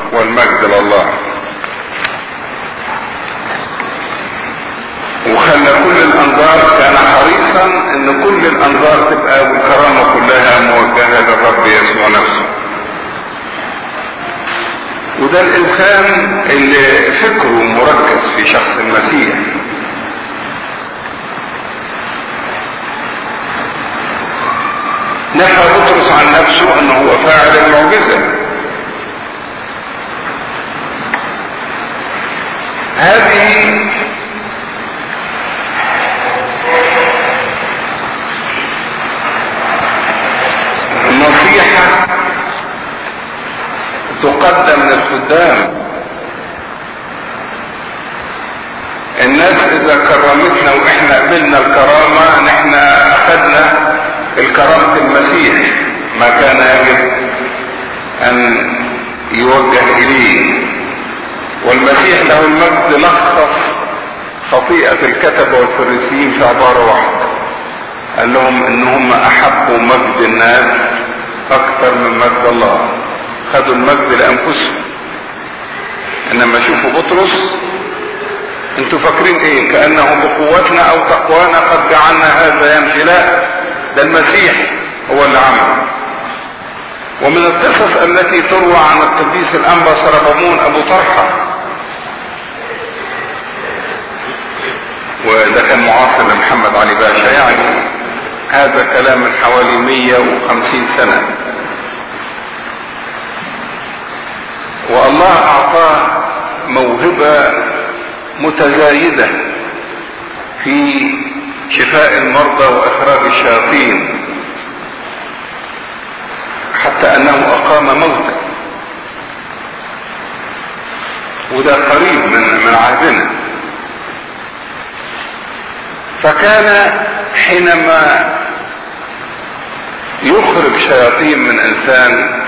والمجد لله وخلى كل الانظار كان حريصا ان كل الانظار تبقى والكرامة كلها موجهة للرب يسوع نفسه وده الانسان اللي فكره مركز في شخص المسيح نفى بطرس عن نفسه انه هو فاعل المعجزة هذه نصيحة تقدم للخدام الناس اذا كرمتنا واحنا قبلنا الكرامة نحن اخذنا الكرامة المسيح ما كان يجب ان يوجه اليه والمسيح له المجد لخص خطيئة الكتبة والفريسيين في عبارة واحدة قال لهم انهم احبوا مجد الناس اكثر من مجد الله خدوا المجد لانفسهم انما شوفوا بطرس انتوا فاكرين ايه كانه بقوتنا او تقوانا قد جعلنا هذا يمشي لا ده المسيح هو اللي عمله ومن القصص التي تروى عن القديس الانبا سربمون ابو طرحه وده كان معاصر لمحمد علي باشا يعني هذا كلام من حوالي 150 سنة والله أعطاه موهبة متزايدة في شفاء المرضى وإخراج الشياطين حتى أنه أقام موتا وده قريب من من عهدنا فكان حينما يخرج شياطين من انسان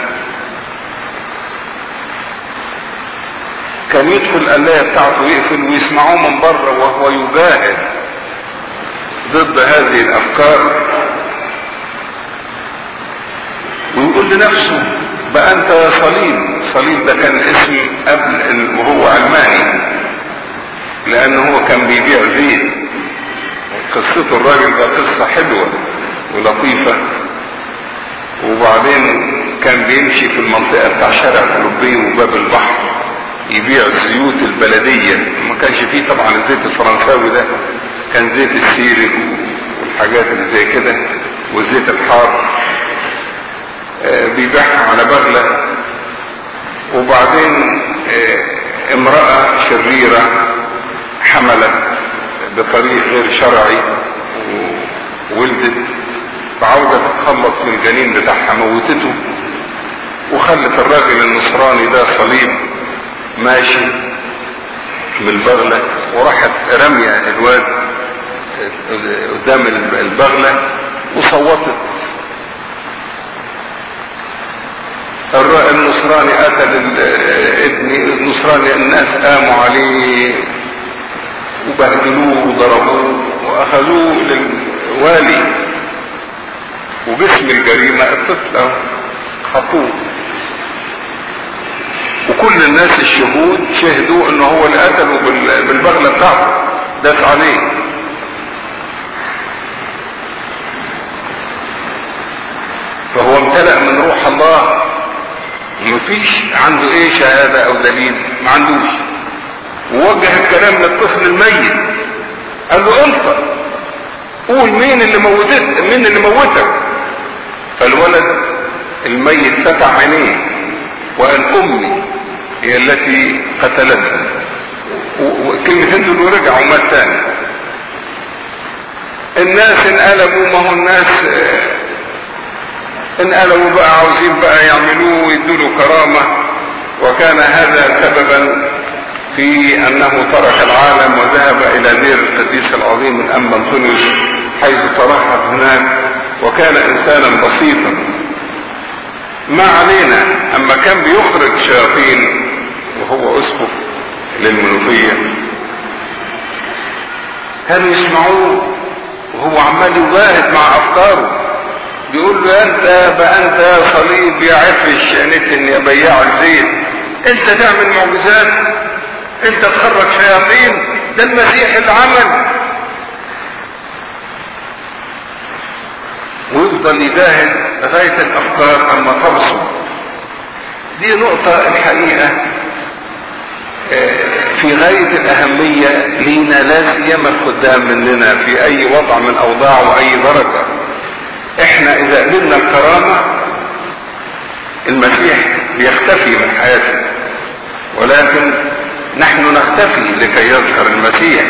كان يدخل الآلية بتاعته يقفل ويسمعوه من بره وهو يجاهد ضد هذه الأفكار ويقول لنفسه بقى أنت يا صليب صليب ده كان اسم قبل وهو علماني لأنه هو كان بيبيع زيت قصته الراجل ده قصة حلوة ولطيفة وبعدين كان بيمشي في المنطقة بتاع شارع الأوروبي وباب البحر يبيع الزيوت البلدية ما كانش فيه طبعا الزيت الفرنساوي ده كان زيت السيري والحاجات اللي زي كده والزيت الحار آه بيبيعها على بغلة وبعدين آه امرأة شريرة حملت بطريق غير شرعي وولدت فعاوزة تتخلص من الجنين بتاعها موتته وخلت الراجل النصراني ده صليب ماشي بالبغلة وراحت رمية الواد قدام البغلة وصوتت النصراني قتل ابني النصراني الناس قاموا عليه وبهدلوه وضربوه واخذوه للوالي وباسم الجريمة الطفل خطوه وكل الناس الشهود شهدوا انه هو اللي قتله بالبغلة بتاعته داس عليه فهو امتلأ من روح الله ومفيش عنده ايه شهادة او دليل ما عندوش ووجه الكلام للطفل الميت قال له انت قول مين اللي موتت مين اللي موتك فالولد الميت فتح عينيه وقال امي هي التي قتلتني وكلمتين دول ورجع ومات تاني الناس انقلبوا ما هو الناس انقلبوا بقى عاوزين بقى يعملوه ويدوا له كرامه وكان هذا سببا في انه ترك العالم وذهب الى دير القديس العظيم من ام انطونيوس حيث ترحب هناك وكان انسانا بسيطا ما علينا اما كان بيخرج شياطين وهو اسقف للمنوفية كانوا يسمعوه وهو عمال يجاهد مع افكاره بيقول له انت بقى انت يا صليب يا عفش يا نتن يا بياع الزيت انت تعمل معجزات انت تخرج شياطين ده المسيح اللي عمل ويفضل يجاهد لغاية الافكار اما ترسل دي نقطة الحقيقة في غاية الأهمية لينا لا سيما الخدام مننا في أي وضع من أوضاع وأي درجة. إحنا إذا قبلنا الكرامة المسيح بيختفي من حياتنا ولكن نحن نختفي لكي يظهر المسيح.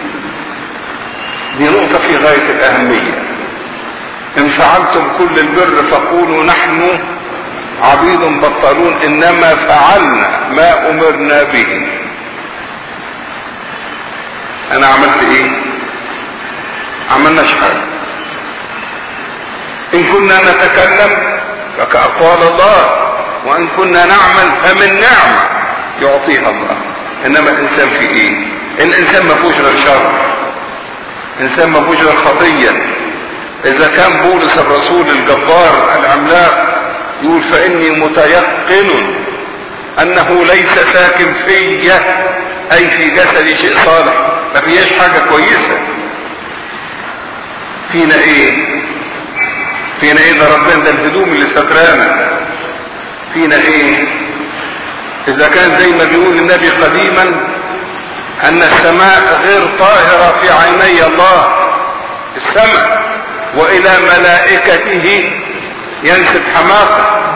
دي نقطة في غاية الأهمية. إن فعلتم كل البر فقولوا نحن عبيد بطلون انما فعلنا ما امرنا به انا عملت ايه عملناش حاجه ان كنا نتكلم فكأقوال الله وان كنا نعمل فمن نعمة يعطيها الله انما الانسان في ايه الانسان ما فيهوش غير شر انسان ما فيهوش غير خطيه اذا كان بولس الرسول الجبار العملاق يقول فاني متيقن انه ليس ساكن في اي في جسدي شيء صالح ما فيهاش حاجة كويسة فينا ايه فينا ايه ده ربنا ده الهدوم اللي سترانا فينا ايه اذا كان زي ما بيقول النبي قديما ان السماء غير طاهرة في عيني الله السماء والى ملائكته ينسب حماقة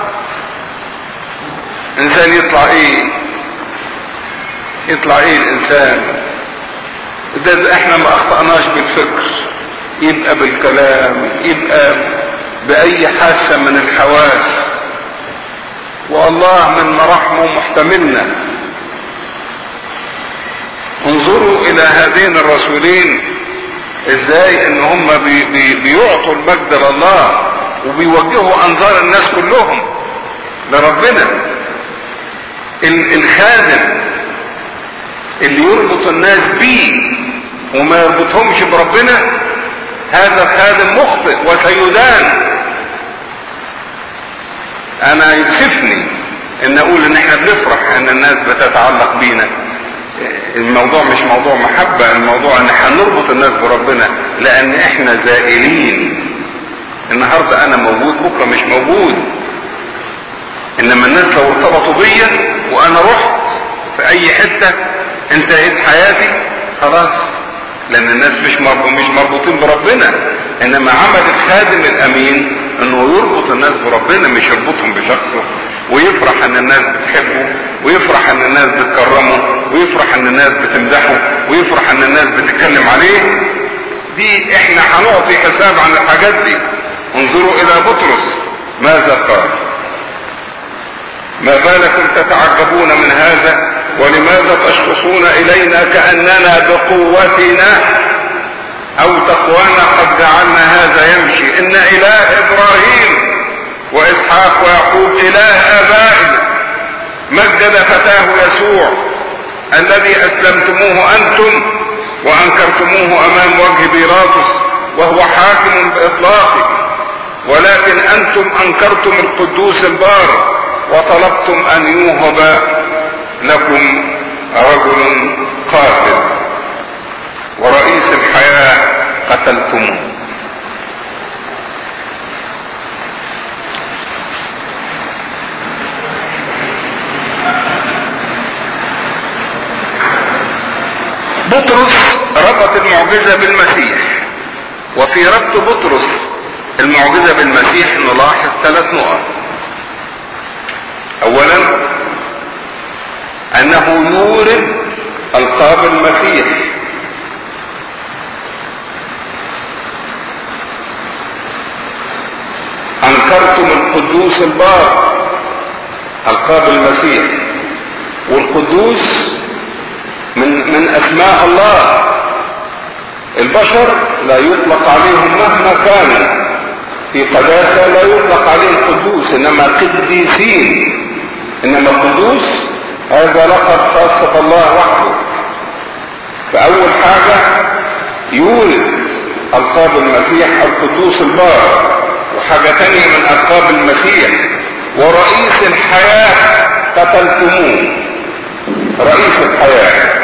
انسان يطلع ايه يطلع ايه الانسان ده احنا ما اخطأناش بالفكر يبقى بالكلام يبقى باي حاسة من الحواس والله من مراحمه محتملنا انظروا الى هذين الرسولين ازاي ان هم بي بي بيعطوا المجد لله وبيوجهوا انظار الناس كلهم لربنا الخادم اللي يربط الناس بيه وما يربطهمش بربنا هذا الخادم مخطئ وسيدان انا يكسفني ان اقول ان احنا بنفرح ان الناس بتتعلق بينا الموضوع مش موضوع محبة الموضوع ان احنا نربط الناس بربنا لان احنا زائلين النهاردة انا موجود بكرة مش موجود انما الناس لو ارتبطوا بيا وانا رحت في اي حتة انتهت حياتي خلاص لان الناس مش مش مربوطين بربنا انما عمل الخادم الامين انه يربط الناس بربنا مش يربطهم بشخصه ويفرح ان الناس بتحبه ويفرح ان الناس بتكرمه ويفرح ان الناس بتمدحه ويفرح ان الناس بتتكلم عليه دي احنا هنعطي حساب عن الحاجات دي انظروا الى بطرس ماذا قال ما بالكم تتعجبون من هذا ولماذا تشخصون الينا كاننا بقوتنا او تقوانا قد جعلنا هذا يمشي ان اله ابراهيم واسحاق ويعقوب اله ابائنا مجد فتاه يسوع الذي اسلمتموه انتم وانكرتموه امام وجه بيلاطس وهو حاكم باطلاقه ولكن انتم انكرتم القدوس البار وطلبتم ان يوهب لكم رجل قاتل ورئيس الحياة قتلتموه بطرس ربط المعجزة بالمسيح وفي ربط بطرس المعجزة بالمسيح نلاحظ ثلاث نقط اولا انه يورد القاب المسيح انكرتم القدوس البار القاب المسيح والقدوس من من اسماء الله البشر لا يطلق عليهم مهما كانوا في قداسة لا يطلق عليهم قدوس انما قديسين انما القدوس هذا لقب خاصة الله وحده فاول حاجة يولد القاب المسيح القدوس البار وحاجة تانية من القاب المسيح ورئيس الحياة قتلتموه رئيس الحياة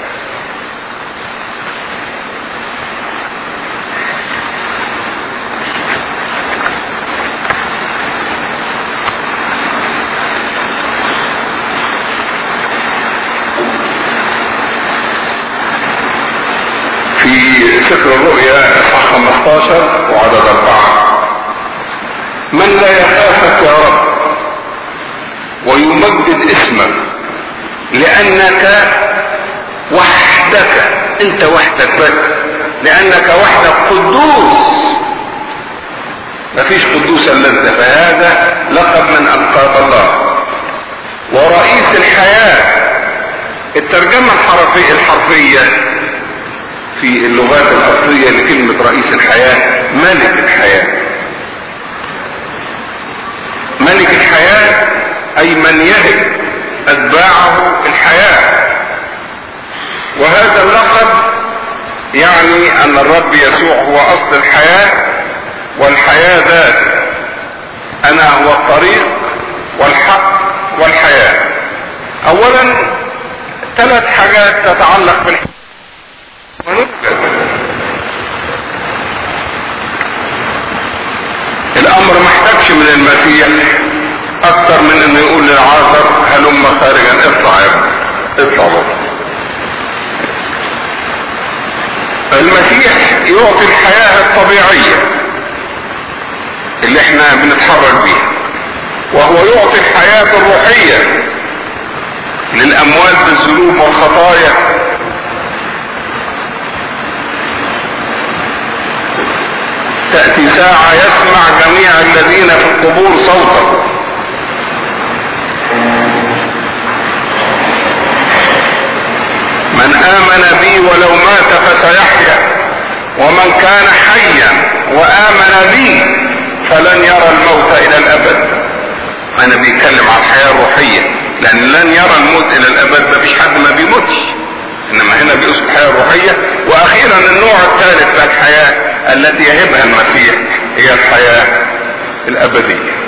في سفر الرؤيا اصحاح 15 وعدد أربعة من لا يخافك يا رب ويمجد اسمك لأنك وحدك أنت وحدك بس لأنك وحدك قدوس مفيش قدوس الا انت فهذا لقب من القاب الله ورئيس الحياة الترجمة الحرفية الحرفية في اللغات الاصلية لكلمة رئيس الحياة ملك الحياة ملك الحياة اي من يهب اتباعه الحياة وهذا اللقب يعني ان الرب يسوع هو اصل الحياة والحياة ذات انا هو الطريق والحق والحياة اولا ثلاث حاجات تتعلق بالحياة الامر ما احتاجش من المسيح اكتر من انه يقول للعاصر هلم خارجا اطلع يا ابني اطلع بره المسيح يعطي الحياة الطبيعية اللي احنا بنتحرك بيها وهو يعطي الحياة الروحية للاموات بالذنوب والخطايا تأتي ساعة يسمع جميع الذين في القبور صوته من آمن بي ولو مات فسيحيا ومن كان حيا وآمن بي فلن يرى الموت إلى الأبد أنا بيتكلم عن الحياة الروحية لأن لن يرى الموت إلى الأبد مفيش حد ما بيموتش إنما هنا بيقصد الحياة الروحية وأخيرا النوع الثالث من الحياة التي يهبها المسيح هي الحياة الأبدية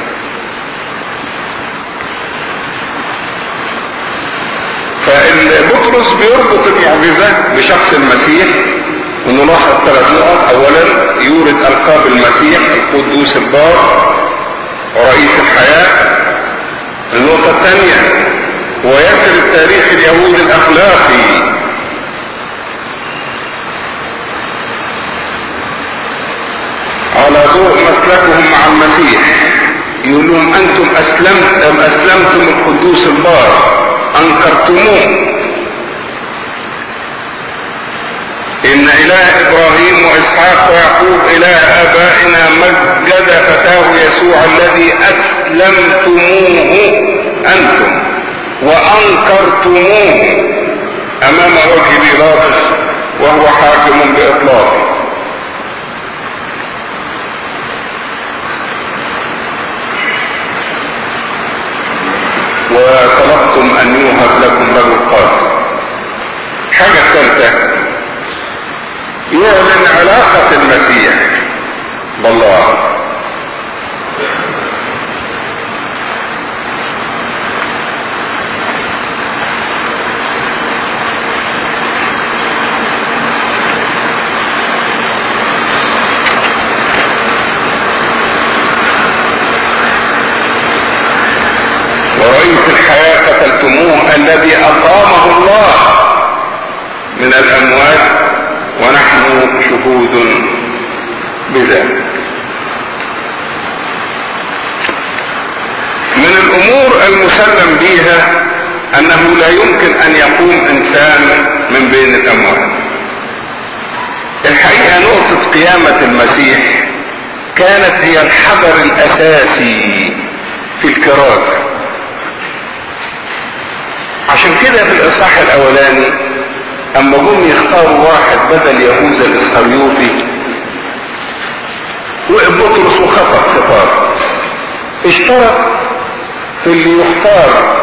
فبطرس بيربط المعجزة بشخص المسيح ونلاحظ ثلاث نقط اولا يورد القاب المسيح القدوس البار ورئيس الحياة النقطة الثانية ويسر التاريخ اليهودي الاخلاقي على ضوء مسلكهم مع المسيح يقول لهم انتم اسلمت ام اسلمتم القدوس البار انكرتموه ان اله ابراهيم واسحاق ويعقوب اله ابائنا مجد فتاه يسوع الذي اسلمتموه انتم وانكرتموه امام وجه بيلاطس وهو حاكم باطلاقه وطلبتم ان يوهب لكم رجل قاسم حاجة ثالثة يعلن علاقة المسيح بالله ورئيس الحياة قتلتموه الذي أقامه الله من الأموات ونحن شهود بذلك من الامور المسلم بها انه لا يمكن ان يقوم انسان من بين الاموات الحقيقه نقطه قيامه المسيح كانت هي الحجر الاساسي في الكرازه عشان كده في الاصحاح الاولاني اما جم يختاروا واحد بدل يهوذا الاسخريوطي وقف بطرس وخطب خطاب اشترط في اللي يختار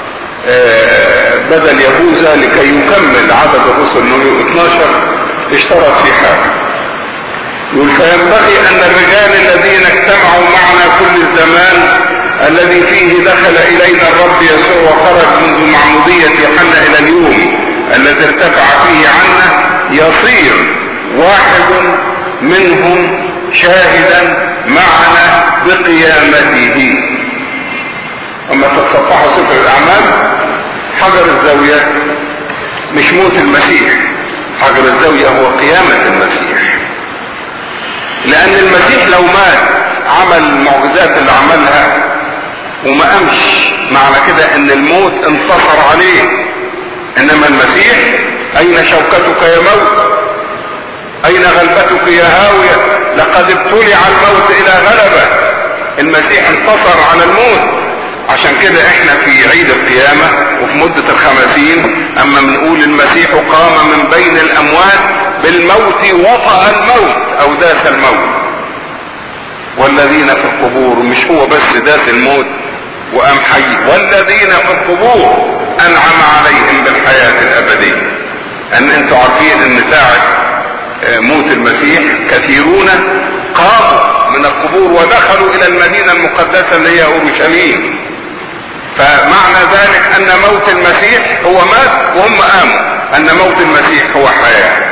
بدل يهوذا لكي يكمل عدد الرسل انه 12 اشترط في حاجه يقول فينبغي ان الرجال الذين اجتمعوا معنا كل الزمان الذي فيه دخل الينا الرب يسوع وخرج منذ معمودية يوحنا الى اليوم الذي ارتفع فيه عنا يصير واحد منهم شاهدا معنا بقيامته اما تتصفحوا سفر الاعمال حجر الزاوية مش موت المسيح حجر الزاوية هو قيامة المسيح لان المسيح لو مات عمل المعجزات اللي عملها وما قامش معنى كده ان الموت انتصر عليه انما المسيح اين شوكتك يا موت اين غلبتك يا هاوية لقد ابتلع الموت الى غلبة المسيح انتصر على الموت عشان كده احنا في عيد القيامة وفي مدة الخمسين اما بنقول المسيح قام من بين الاموات بالموت وطأ الموت او داس الموت والذين في القبور مش هو بس داس الموت وقام حي والذين في القبور انعم عليهم بالحياة الابدية ان انتوا عارفين ان ساعة موت المسيح كثيرون قاموا من القبور ودخلوا الى المدينة المقدسة اللي هي اورشليم فمعنى ذلك ان موت المسيح هو مات وهم قاموا ان موت المسيح هو حياة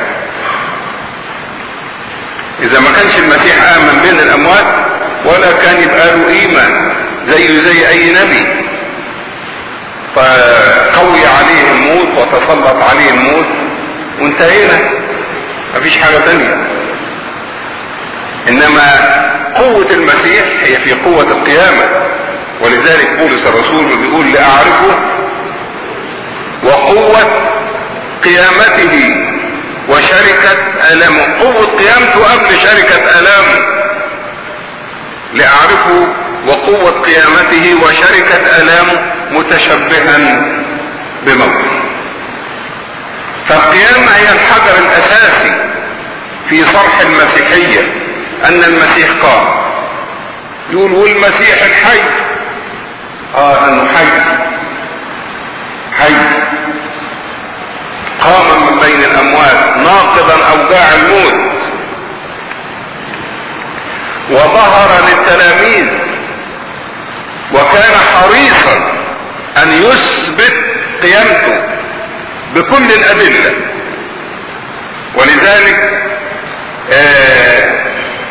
اذا ما كانش المسيح قام من بين الاموات ولا كان يبقى له قيمة زيه زي اي نبي فقوي عليه الموت وتسلط عليه الموت وانتهينا مفيش حاجة تانية انما قوة المسيح هي في قوة القيامة ولذلك بولس الرسول بيقول لاعرفه وقوة قيامته وشركة ألامه قوة قيامته قبل شركة ألامه لأعرفه وقوة قيامته وشركة ألامه متشبها بموته فالقيامة هي الحجر الأساسي في صرح المسيحية أن المسيح قام يقول والمسيح الحي اه انه حي حي قام من بين الاموات ناقضا اوجاع الموت وظهر للتلاميذ وكان حريصا ان يثبت قيامته بكل الادله ولذلك آه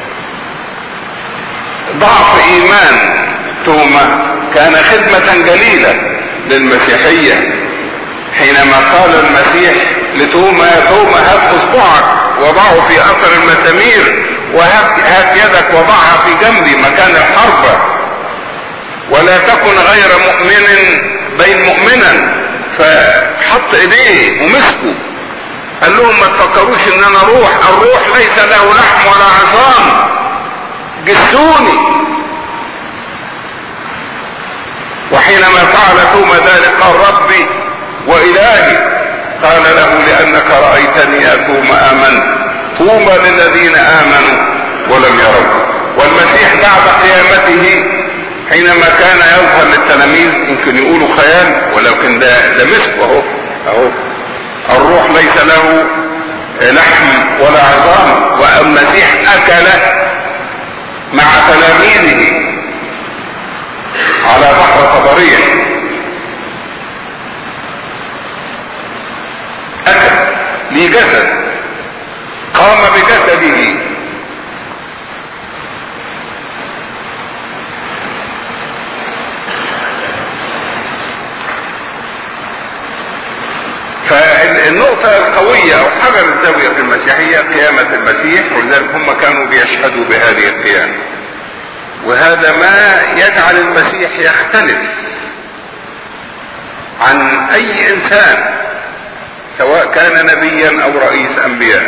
ضعف ايمان توما كان خدمة جليلة للمسيحية حينما قال المسيح لتوما يا توما هات اصبعك وضعه في اثر المسامير وهات هات يدك وضعها في جنبي مكان الحربة ولا تكن غير مؤمن بين مؤمنا فحط ايديه ومسكه قال لهم ما تفكروش ان انا روح الروح ليس له لحم ولا عظام جسوني وحينما فعل توما ذلك قال ربي والهي قال له لانك رايتني يا توما امنت طوبى للذين امنوا ولم يروا والمسيح بعد قيامته حينما كان يظهر للتلاميذ يمكن يقولوا خيال ولكن ده ده مسك اهو اهو الروح ليس له لحم ولا عظام والمسيح اكل مع تلاميذه على بحر طبرية أكل لي جسد قام بجسده فالنقطة القوية أو حجر الزاوية في المسيحية قيامة المسيح ولذلك هم كانوا بيشهدوا بهذه القيامة وهذا ما يجعل المسيح يختلف عن اي انسان سواء كان نبيا او رئيس انبياء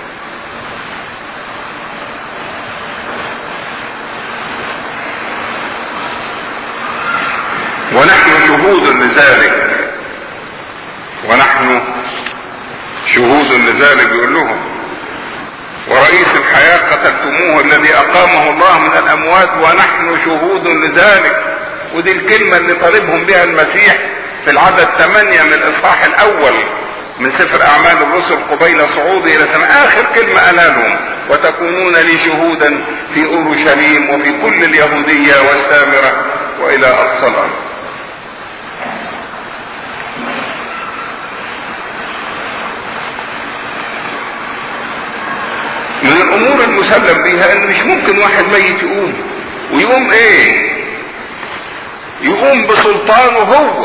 ونحن شهود لذلك ونحن شهود لذلك يقول لهم ورئيس الحياة قتلتموه الذي أقامه الله من الأموات ونحن شهود لذلك ودي الكلمة اللي طالبهم بها المسيح في العدد ثمانية من الإصحاح الأول من سفر أعمال الرسل قبيل صعوده إلى سماء آخر كلمة قالها لهم وتكونون لي شهودا في أورشليم وفي كل اليهودية والسامرة والى اقصى الارض من الامور المسلم بها ان مش ممكن واحد ميت يقوم ويقوم ايه يقوم بسلطانه هو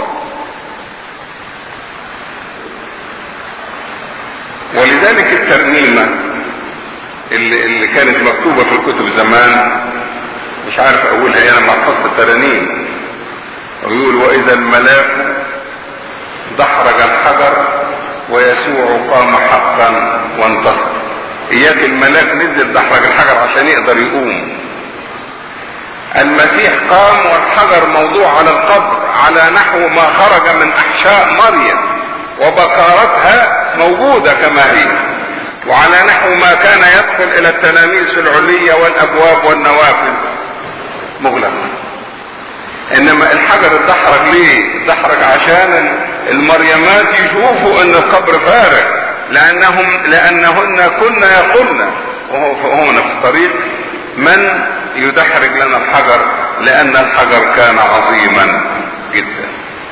ولذلك الترنيمة اللي, اللي كانت مكتوبة في الكتب زمان مش عارف اقولها ايه انا مع فصل الترانيم ويقول واذا الملاك دحرج الحجر ويسوع قام حقا وانتصر اياك الملاك نزل دحرج الحجر عشان يقدر يقوم المسيح قام والحجر موضوع على القبر على نحو ما خرج من احشاء مريم وبكارتها موجودة كما هي وعلى نحو ما كان يدخل الى التلاميذ في العلية والابواب والنوافذ مغلقة انما الحجر اتدحرج ليه اتدحرج عشان المريمات يشوفوا ان القبر فارغ لانهم لانهن كن يقولن وهو هنا في الطريق من يدحرج لنا الحجر لان الحجر كان عظيما جدا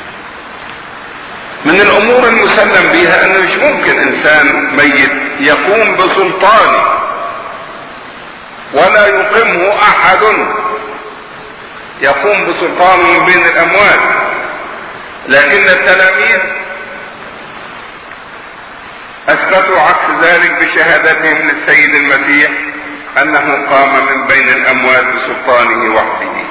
من الامور المسلم بها انه مش ممكن انسان ميت يقوم بسلطانه ولا يقيمه احد يقوم بسلطانه من بين الاموات لكن التلاميذ اثبتوا عكس ذلك بشهادتهم للسيد المسيح انه قام من بين الاموات بسلطانه وحده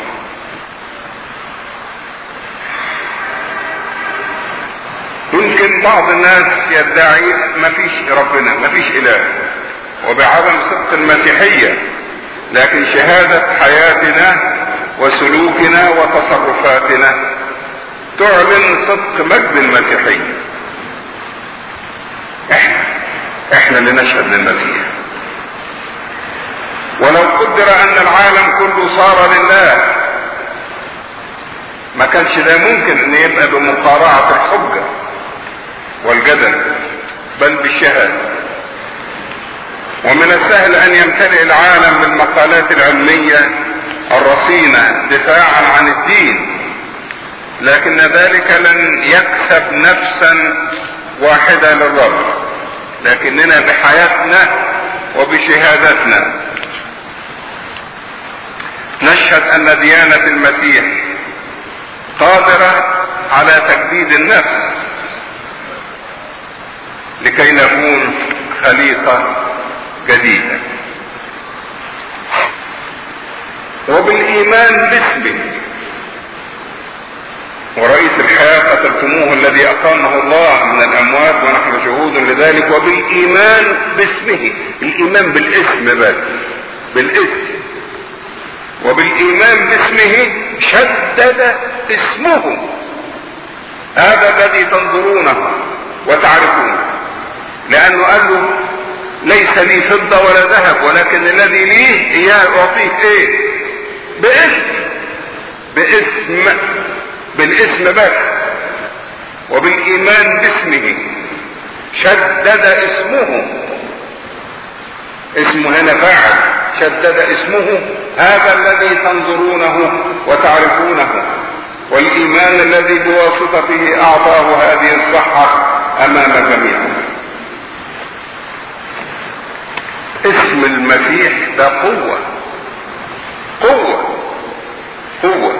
يمكن بعض الناس يدعي ما فيش ربنا ما فيش اله وبعدم صدق المسيحية لكن شهادة حياتنا وسلوكنا وتصرفاتنا تعلن صدق مجد المسيحية احنا احنا اللي نشهد للمسيح ولو قدر ان العالم كله صار لله ما كانش ده ممكن ان يبقى بمقارعة الحجة والجدل بل بالشهادة ومن السهل ان يمتلئ العالم بالمقالات العلمية الرصينة دفاعا عن الدين لكن ذلك لن يكسب نفسا واحدة للرب لكننا بحياتنا وبشهادتنا نشهد ان ديانة المسيح قادرة على تجديد النفس لكي نكون خليقة جديدة وبالإيمان باسمه ورئيس الحياة قتلتموه الذي أقامه الله من الأموات ونحن شهود لذلك وبالإيمان باسمه الإيمان بالاسم بس بالاسم وبالإيمان باسمه شدد اسمه هذا الذي تنظرونه وتعرفونه لأنه قال له ليس لي فضة ولا ذهب ولكن الذي ليه إياه أعطيك إيه باسم باسم بالاسم بس وبالإيمان باسمه شدد اسمه اسمه هنا فاعل شدد اسمه هذا الذي تنظرونه وتعرفونه والإيمان الذي بواسطته أعطاه هذه الصحة أمام جميعا اسم المسيح ده قوة قوة قوة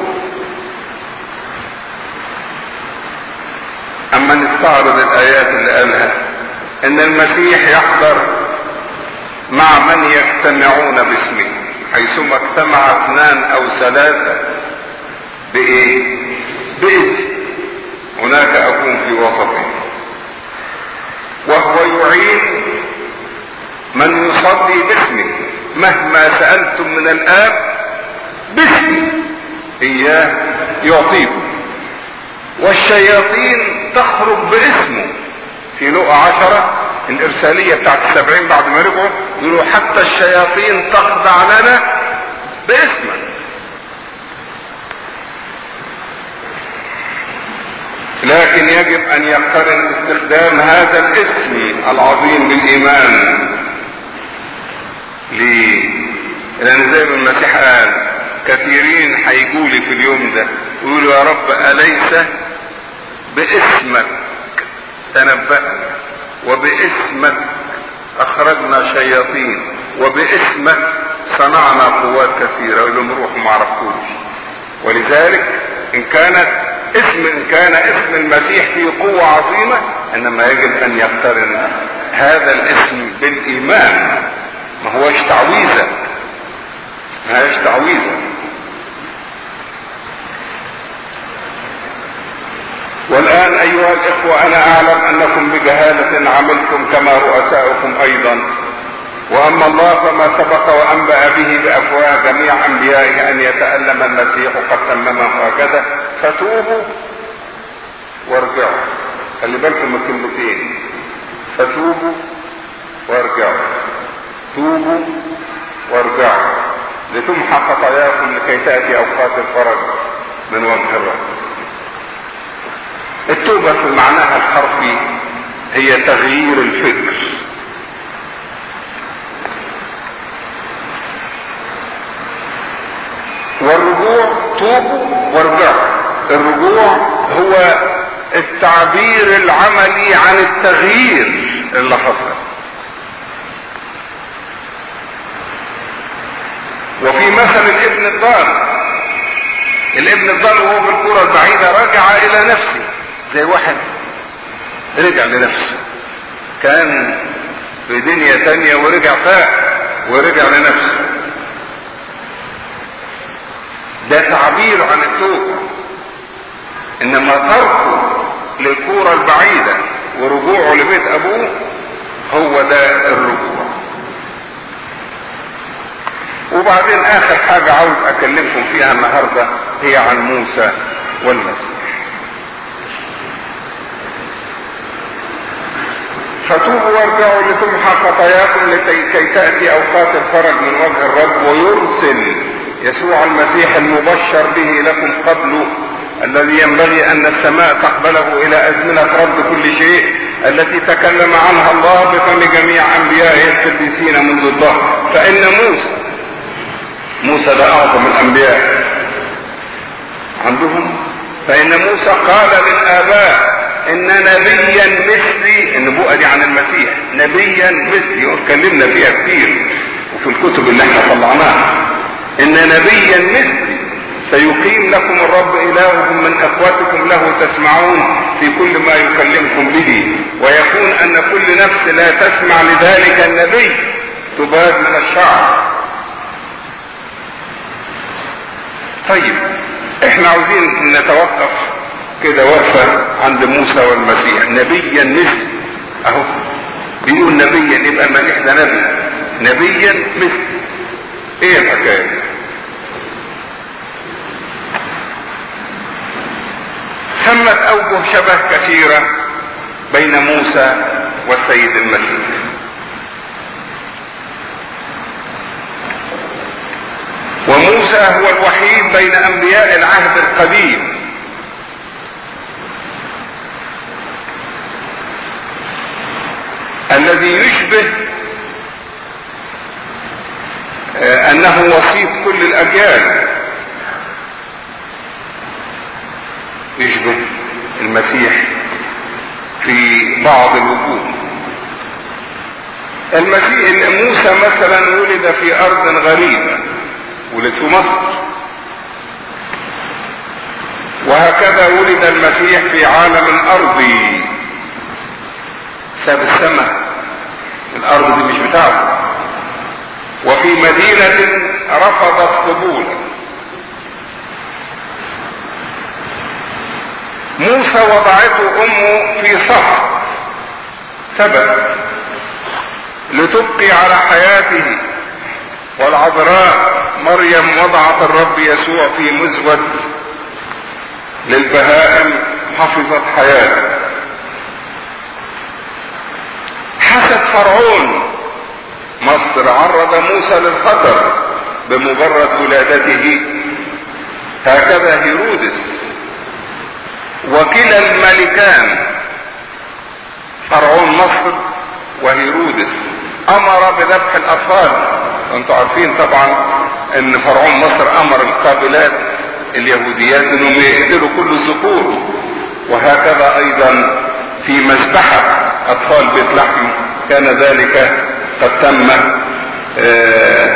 اما نستعرض الايات اللي قالها ان المسيح يحضر مع من يجتمعون باسمه حيثما اجتمع اثنان او ثلاثة بايه باسم هناك اكون في وسطهم وهو يعين من يصلي باسمه مهما سألتم من الآب باسمه إياه يعطيكم والشياطين تخرج باسمه في لقى عشرة الإرسالية بتاعت السبعين بعد ما رجعوا يقولوا حتى الشياطين تخضع لنا باسمك لكن يجب أن يقترن استخدام هذا الاسم العظيم بالإيمان ليه؟ لأن زي ما المسيح قال كثيرين هيجوا لي في اليوم ده ويقولوا يا رب أليس باسمك تنبأنا وباسمك أخرجنا شياطين وباسمك صنعنا قوات كثيرة يقول لهم روحوا ما عرفتوش ولذلك إن كانت اسم إن كان اسم المسيح فيه قوة عظيمة إنما يجب أن يقترن هذا الاسم بالإيمان ما هوش تعويذة ما هيش تعويذة والآن أيها الإخوة أنا أعلم أنكم بجهالة عملتم كما رؤساؤكم أيضا وأما الله فما سبق وأنبأ به بأفواه جميع أنبيائه أن يتألم المسيح قد تممه هكذا فتوبوا وارجعوا خلي بالكم من كلمتين فتوبوا وارجعوا توبوا وارجعوا لتمحى خطاياكم لكي تأتي أوقات الفرج من وجه الرب التوبة في معناها الحرفي هي تغيير الفكر والرجوع توبوا وارجعوا الرجوع هو التعبير العملي عن التغيير اللي حصل وفي مثل الابن الضال الابن الضال وهو في الكرة البعيدة رجع الى نفسه زي واحد رجع لنفسه كان في دنيا تانية ورجع فاق ورجع لنفسه ده تعبير عن التوبة انما تركه للكورة البعيدة ورجوعه لبيت ابوه هو ده الرجوع وبعدين اخر حاجة عاوز اكلمكم فيها النهاردة هي عن موسى والمسيح فتوبوا وارجعوا لتمحى خطاياكم لكي تأتي اوقات الفرج من وجه الرب ويرسل يسوع المسيح المبشر به لكم قبل الذي ينبغي ان السماء تقبله الى ازمنة رد كل شيء التي تكلم عنها الله بفم جميع انبيائه القديسين منذ الظهر فان موسى موسى ده اعظم الانبياء عندهم فان موسى قال للاباء ان نبيا مثلي النبوءة دي عن المسيح نبيا مثلي واتكلمنا فيها كتير وفي الكتب اللي احنا طلعناها ان نبيا مثلي سيقيم لكم الرب الهكم من اخوتكم له تسمعون في كل ما يكلمكم به ويكون ان كل نفس لا تسمع لذلك النبي تباد من الشعر طيب احنا عاوزين نتوقف كده وقفة عند موسى والمسيح نبيا مثل اهو بيقول نبيا يبقى المسيح ده نبي نبيا مثل ايه الحكاية ثمت اوجه شبه كثيرة بين موسى والسيد المسيح وموسى هو الوحيد بين انبياء العهد القديم الذي يشبه انه وسيط كل الاجيال يشبه المسيح في بعض الوجوه المسيح موسى مثلا ولد في ارض غريبة ولد في مصر وهكذا ولد المسيح في عالم ارضي ساب السماء الارض دي مش بتاعته وفي مدينة رفضت قبوله موسى وضعته امه في صخر ثبت لتبقي على حياته والعذراء مريم وضعت الرب يسوع في مزود للبهائم حفظت حياته حسد فرعون مصر عرض موسى للخطر بمجرد ولادته هكذا هيرودس وكلا الملكان فرعون مصر وهيرودس امر بذبح الاطفال انتوا عارفين طبعا ان فرعون مصر امر القابلات اليهوديات انهم يقتلوا كل الذكور وهكذا ايضا في مذبحة اطفال بيت لحم كان ذلك قد تم آه،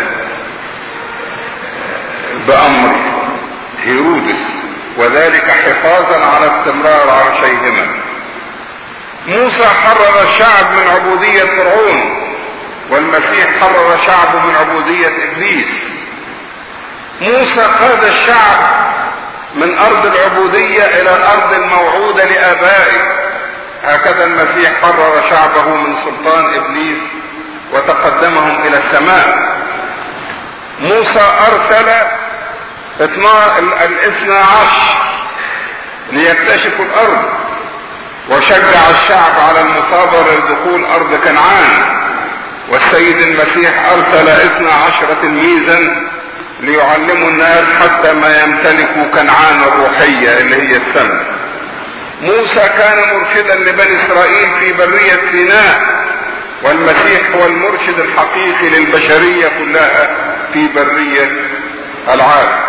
بامر هيرودس وذلك حفاظا على استمرار عرشيهما موسى حرر الشعب من عبودية فرعون والمسيح حرر شعبه من عبودية ابليس موسى قاد الشعب من ارض العبودية الى الارض الموعودة لابائه هكذا المسيح حرر شعبه من سلطان ابليس وتقدمهم الى السماء موسى ارسل الاثنى عشر ليكتشفوا الارض وشجع الشعب على المصابرة لدخول ارض كنعان والسيد المسيح ارسل اثنى عشر تلميذا ليعلموا الناس حتى ما يمتلكوا كنعان الروحية اللي هي السماء موسى كان مرشدا لبني اسرائيل في برية سيناء والمسيح هو المرشد الحقيقي للبشرية كلها في برية العالم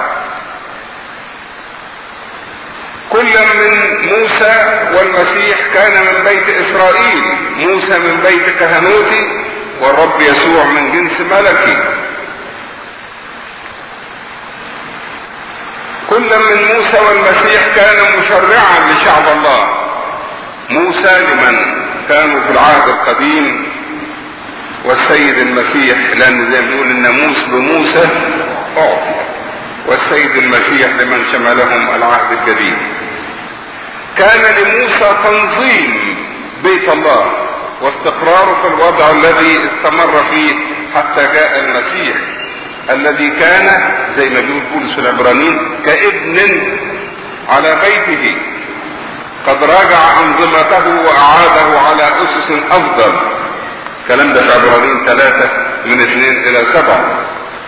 كل من موسى والمسيح كان من بيت اسرائيل موسى من بيت كهنوتي والرب يسوع من جنس ملكي كل من موسى والمسيح كان مشرعا لشعب الله موسى لمن كانوا في العهد القديم والسيد المسيح لان زي ما بنقول الناموس بموسى اعطي والسيد المسيح لمن شملهم العهد الجديد كان لموسى تنظيم بيت الله واستقراره في الوضع الذي استمر فيه حتى جاء المسيح الذي كان زي ما بيقول بولس في العبرانيين كابن على بيته قد راجع انظمته واعاده على اسس افضل الكلام ده في عبرانيين ثلاثة من اثنين الى سبعة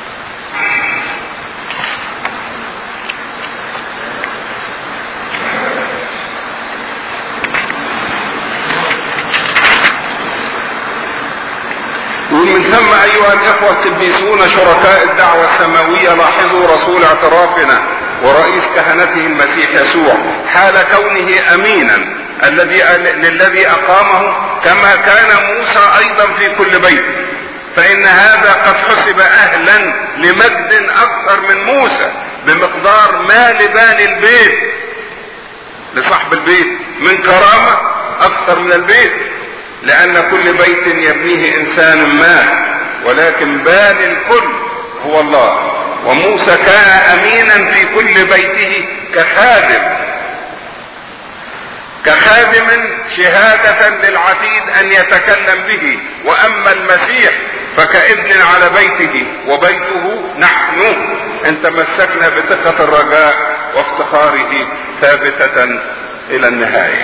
ومن ثم ايها الاخوة القديسون شركاء الدعوة السماوية لاحظوا رسول اعترافنا ورئيس كهنته المسيح يسوع حال كونه امينا الذي للذي اقامه كما كان موسى ايضا في كل بيت فان هذا قد حسب اهلا لمجد اكثر من موسى بمقدار ما لبان البيت لصاحب البيت من كرامة اكثر من البيت لان كل بيت يبنيه انسان ما ولكن باني الكل هو الله وموسى كان امينا في كل بيته كخادم كخادم شهادة للعتيد ان يتكلم به واما المسيح فكابن على بيته وبيته نحن ان تمسكنا بثقة الرجاء وافتخاره ثابتة الى النهايه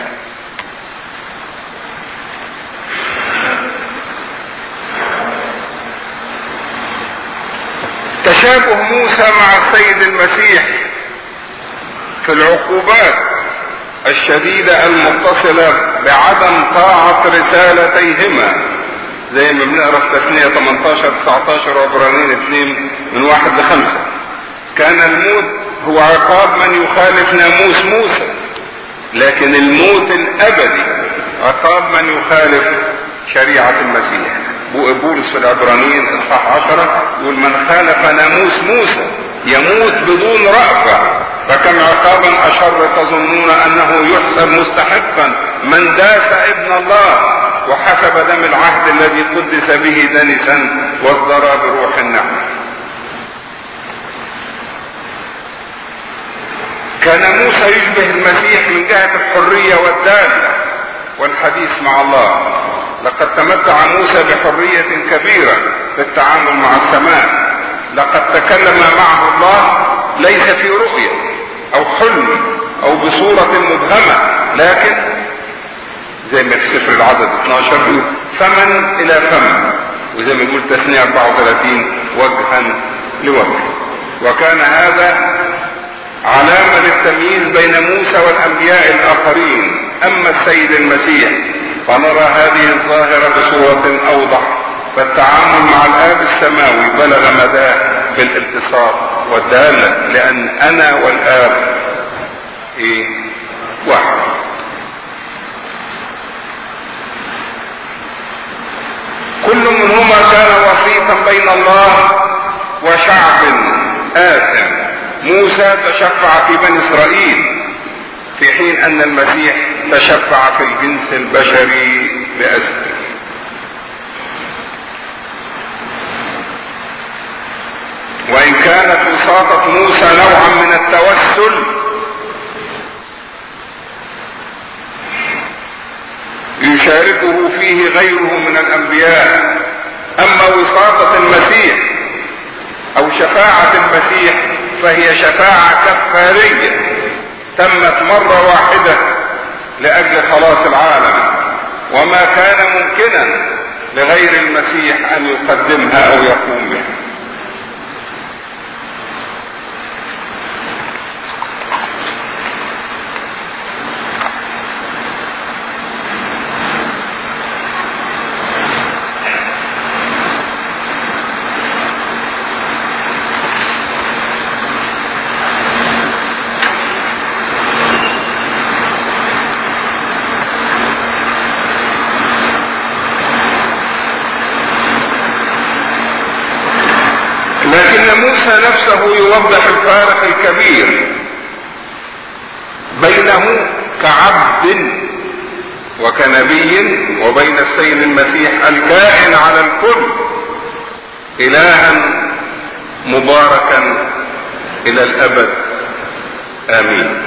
تشابه موسى مع السيد المسيح في العقوبات الشديدة المتصلة بعدم طاعة رسالتيهما زي ما بنقرا في تثنية 18 19 وعبرانيين 2 من واحد لخمسة كان الموت هو عقاب من يخالف ناموس موسى لكن الموت الابدي عقاب من يخالف شريعة المسيح بولس في العبرانيين اصحاح عشرة يقول من خالف ناموس موسى يموت بدون رأفة فكم عقابا اشر تظنون انه يحسب مستحقا من داس ابن الله وحسب دم العهد الذي قدس به دنسا واصدر بروح النعم كان موسى يشبه المسيح من جهة الحرية والدالة والحديث مع الله لقد تمتع موسى بحرية كبيرة في التعامل مع السماء لقد تكلم معه الله ليس في رؤية او حلم او بصورة مبهمة لكن زي ما في سفر العدد 12 يقول فمن الى فم وزي ما يقول تثنية 34 وجها لوجه وكان هذا علامة للتمييز بين موسى والانبياء الاخرين اما السيد المسيح فنرى هذه الظاهرة بصورة اوضح فالتعامل مع الاب السماوي بلغ مداه بالاتصال واداها لك لان انا والاب ايه واحد كل منهما كان وسيطا بين الله وشعب آثم موسى تشفع في بني إسرائيل في حين أن المسيح تشفع في الجنس البشري بأسره وإن كانت وساطة موسى نوعا من التوسل يشاركه فيه غيره من الأنبياء أما وساطة المسيح أو شفاعة المسيح فهي شفاعة كفارية تمت مرة واحدة لأجل خلاص العالم وما كان ممكنا لغير المسيح أن يقدمها أو يقوم بها لكن موسى نفسه يوضح الفارق الكبير بينه كعبد وكنبي وبين السيد المسيح الكائن على الكل إلها مباركا إلى الأبد آمين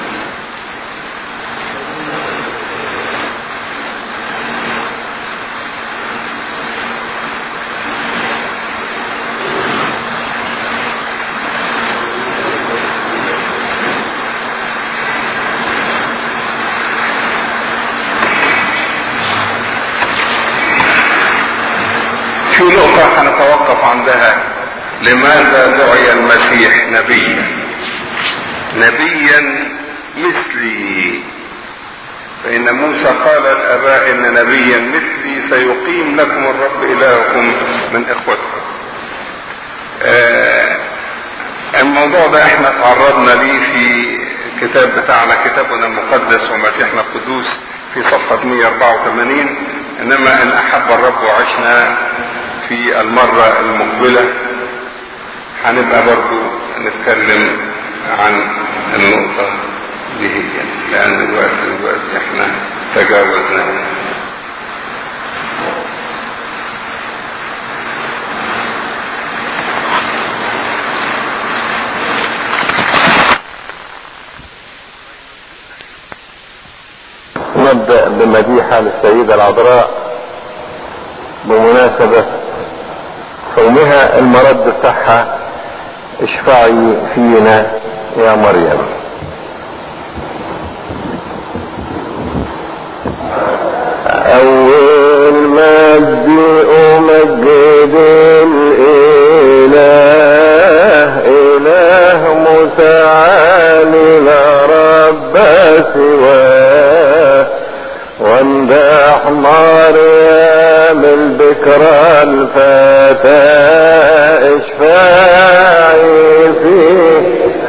في نقطة هنتوقف عندها لماذا دعي المسيح نبيا نبيا مثلي فإن موسى قال الآباء إن نبيا مثلي سيقيم لكم الرب إلهكم من إخوتكم آه الموضوع ده احنا تعرضنا ليه في كتاب بتاعنا كتابنا المقدس ومسيحنا القدوس في صفحة 184 انما ان احب الرب وعشنا في المرة المقبلة هنبقى برضو نتكلم عن النقطة دي هي لان دلوقتي دلوقتي احنا تجاوزنا نبدأ بمديحة للسيدة العذراء بمناسبة صومها المرد بتاعها اشفعي فينا يا مريم أول مجد أمجد الإله إله متعالي لا رب سواه وامدح مريم البكرى الفتاة اشفعي فيه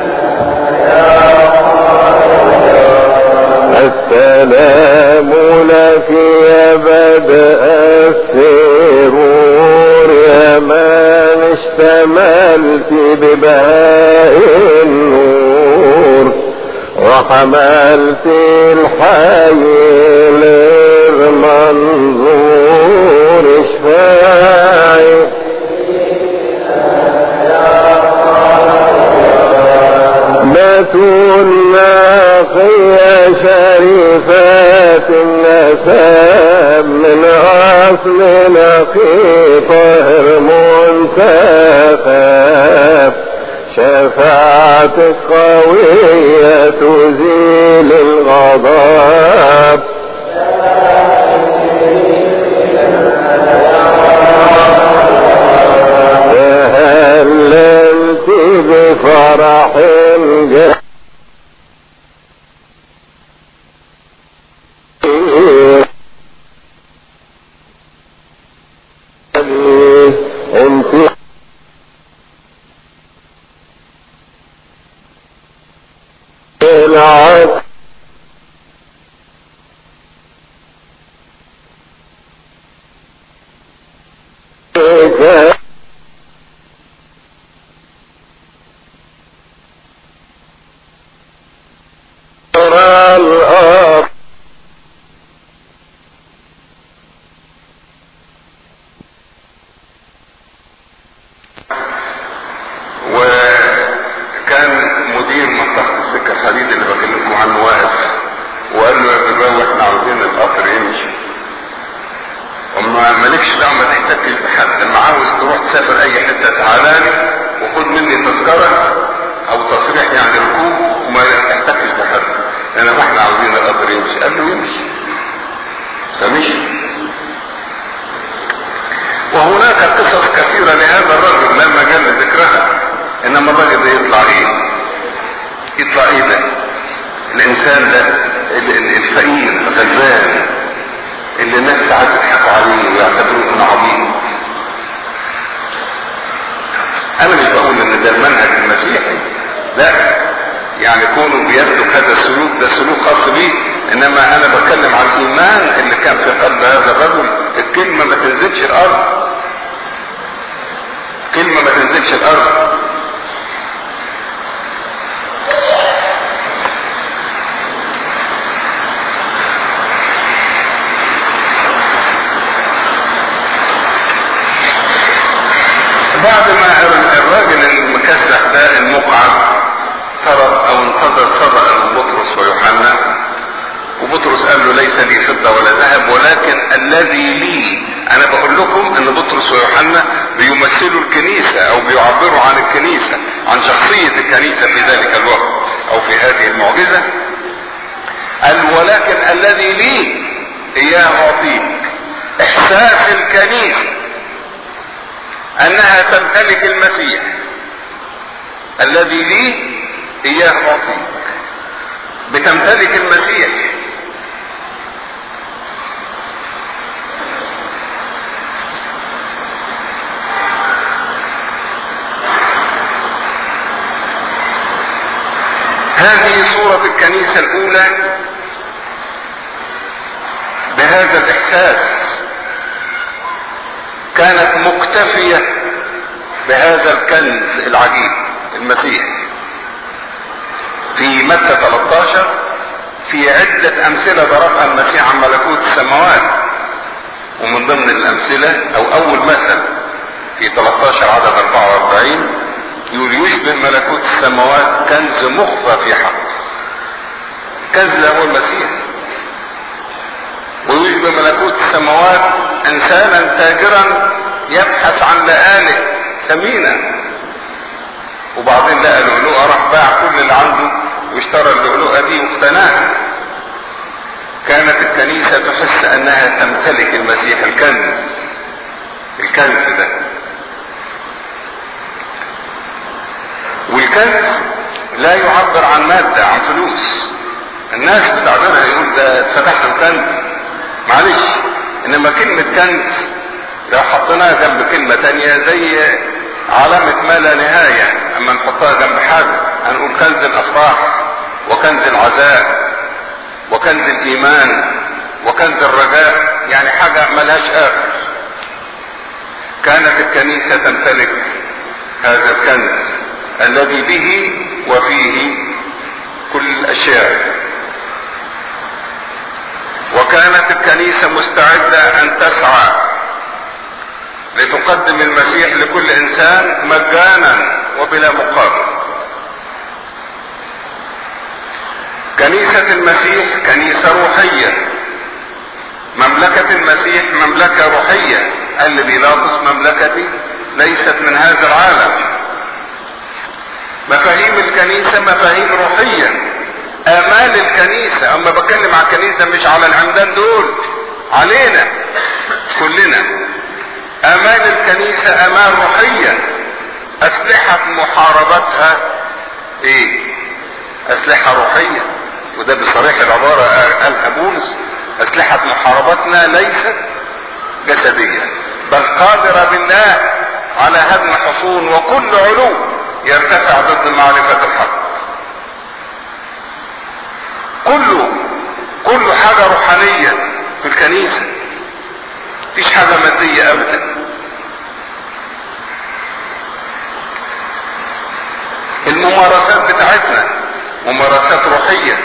السلام لك يا بدء السرور يا من اشتملت ببهاء النور وحملت الحي للمنظور اشفعي ناقية شريفات النسب من أصل نقي طاهر منتخب شفاعتك قوية تزيل الغضب تهللت بفرح جديد انت إليك الأرض وكان مدير منطقة السكة الحديد اللي بكلمكم عنه واقف وقال له يا بابا احنا عاوزين القطر يمشي وما مالكش دعوه ما تحتكش بحد لما عاوز تروح تسافر اي حته تعالى لي وخد مني تذكره او تصريح يعني ركوب وما تحتكش بحد لان ما احنا عاوزين القطر يمشي قال له يمشي فمشي وهناك قصص كثيرة لهذا الرجل لا مجال لذكرها انما الراجل ده يطلع ايه يطلع ايه ده الانسان ده ال- ال- الفقير الغلبان اللي الناس ساعات يضحكوا عليه ويعتبروه انه عظيم انا مش بقول ان ده المنهج المسيحي لا يعني كونه بيسلك هذا السلوك ده سلوك خاص بيه انما انا بتكلم عن الايمان اللي كان في قلب هذا الرجل الكلمه ما تنزلش الارض كلمه ما تنزلش الارض بعد ما الراجل المكسح ده المقعد طرد او انتظر صدق من بطرس ويوحنا وبطرس قال له ليس لي فضه ولا ذهب ولكن الذي لي انا بقول لكم ان بطرس ويوحنا بيمثلوا الكنيسه او بيعبروا عن الكنيسه عن شخصيه الكنيسه في ذلك الوقت او في هذه المعجزه قال ولكن الذي لي اياه اعطيك احساس الكنيسه انها تمتلك المسيح الذي لي اياه اعطيك بتمتلك المسيح هذه صورة الكنيسة الأولى بهذا الإحساس كانت مكتفية بهذا الكنز العجيب المسيح في متى 13 في عدة أمثلة ضربها المسيح عن ملكوت السماوات ومن ضمن الأمثلة أو أول مثل في 13 عدد 44 يقول يشبه ملكوت السماوات كنز مخفى في حق كنز هو المسيح ويشبه ملكوت السماوات انسانا تاجرا يبحث عن لآله ثمينة وبعدين لقى لؤلؤة راح باع كل اللي عنده واشترى اللؤلؤة دي واقتناها كانت الكنيسة تحس انها تمتلك المسيح الكنز الكنز ده والكنز لا يعبر عن مادة عن فلوس الناس بتعبرها يقول ده اتفتح له كنز معلش انما كلمة كنز لو حطيناها جنب كلمة تانية زي علامة ما لا نهاية اما نحطها جنب حاجة هنقول كنز الافراح وكنز العزاء وكنز الايمان وكنز الرجاء يعني حاجة ملهاش اخر كانت الكنيسة تمتلك هذا الكنز الذي به وفيه كل الاشياء وكانت الكنيسة مستعدة ان تسعى لتقدم المسيح لكل انسان مجانا وبلا مقابل كنيسة المسيح كنيسة روحية مملكة المسيح مملكة روحية قال بيلاطس مملكتي ليست من هذا العالم مفاهيم الكنيسة مفاهيم روحية آمال الكنيسة أما بتكلم على الكنيسة مش على العمدان دول علينا كلنا آمال الكنيسة آمال روحية أسلحة محاربتها إيه؟ أسلحة روحية وده بصريح العبارة قالها بولس أسلحة محاربتنا ليست جسدية بل قادرة بالله على هدم حصون وكل علو يرتفع ضد معرفة الحق كله كله حاجة روحانية في الكنيسة مفيش حاجة مادية أبدا الروحية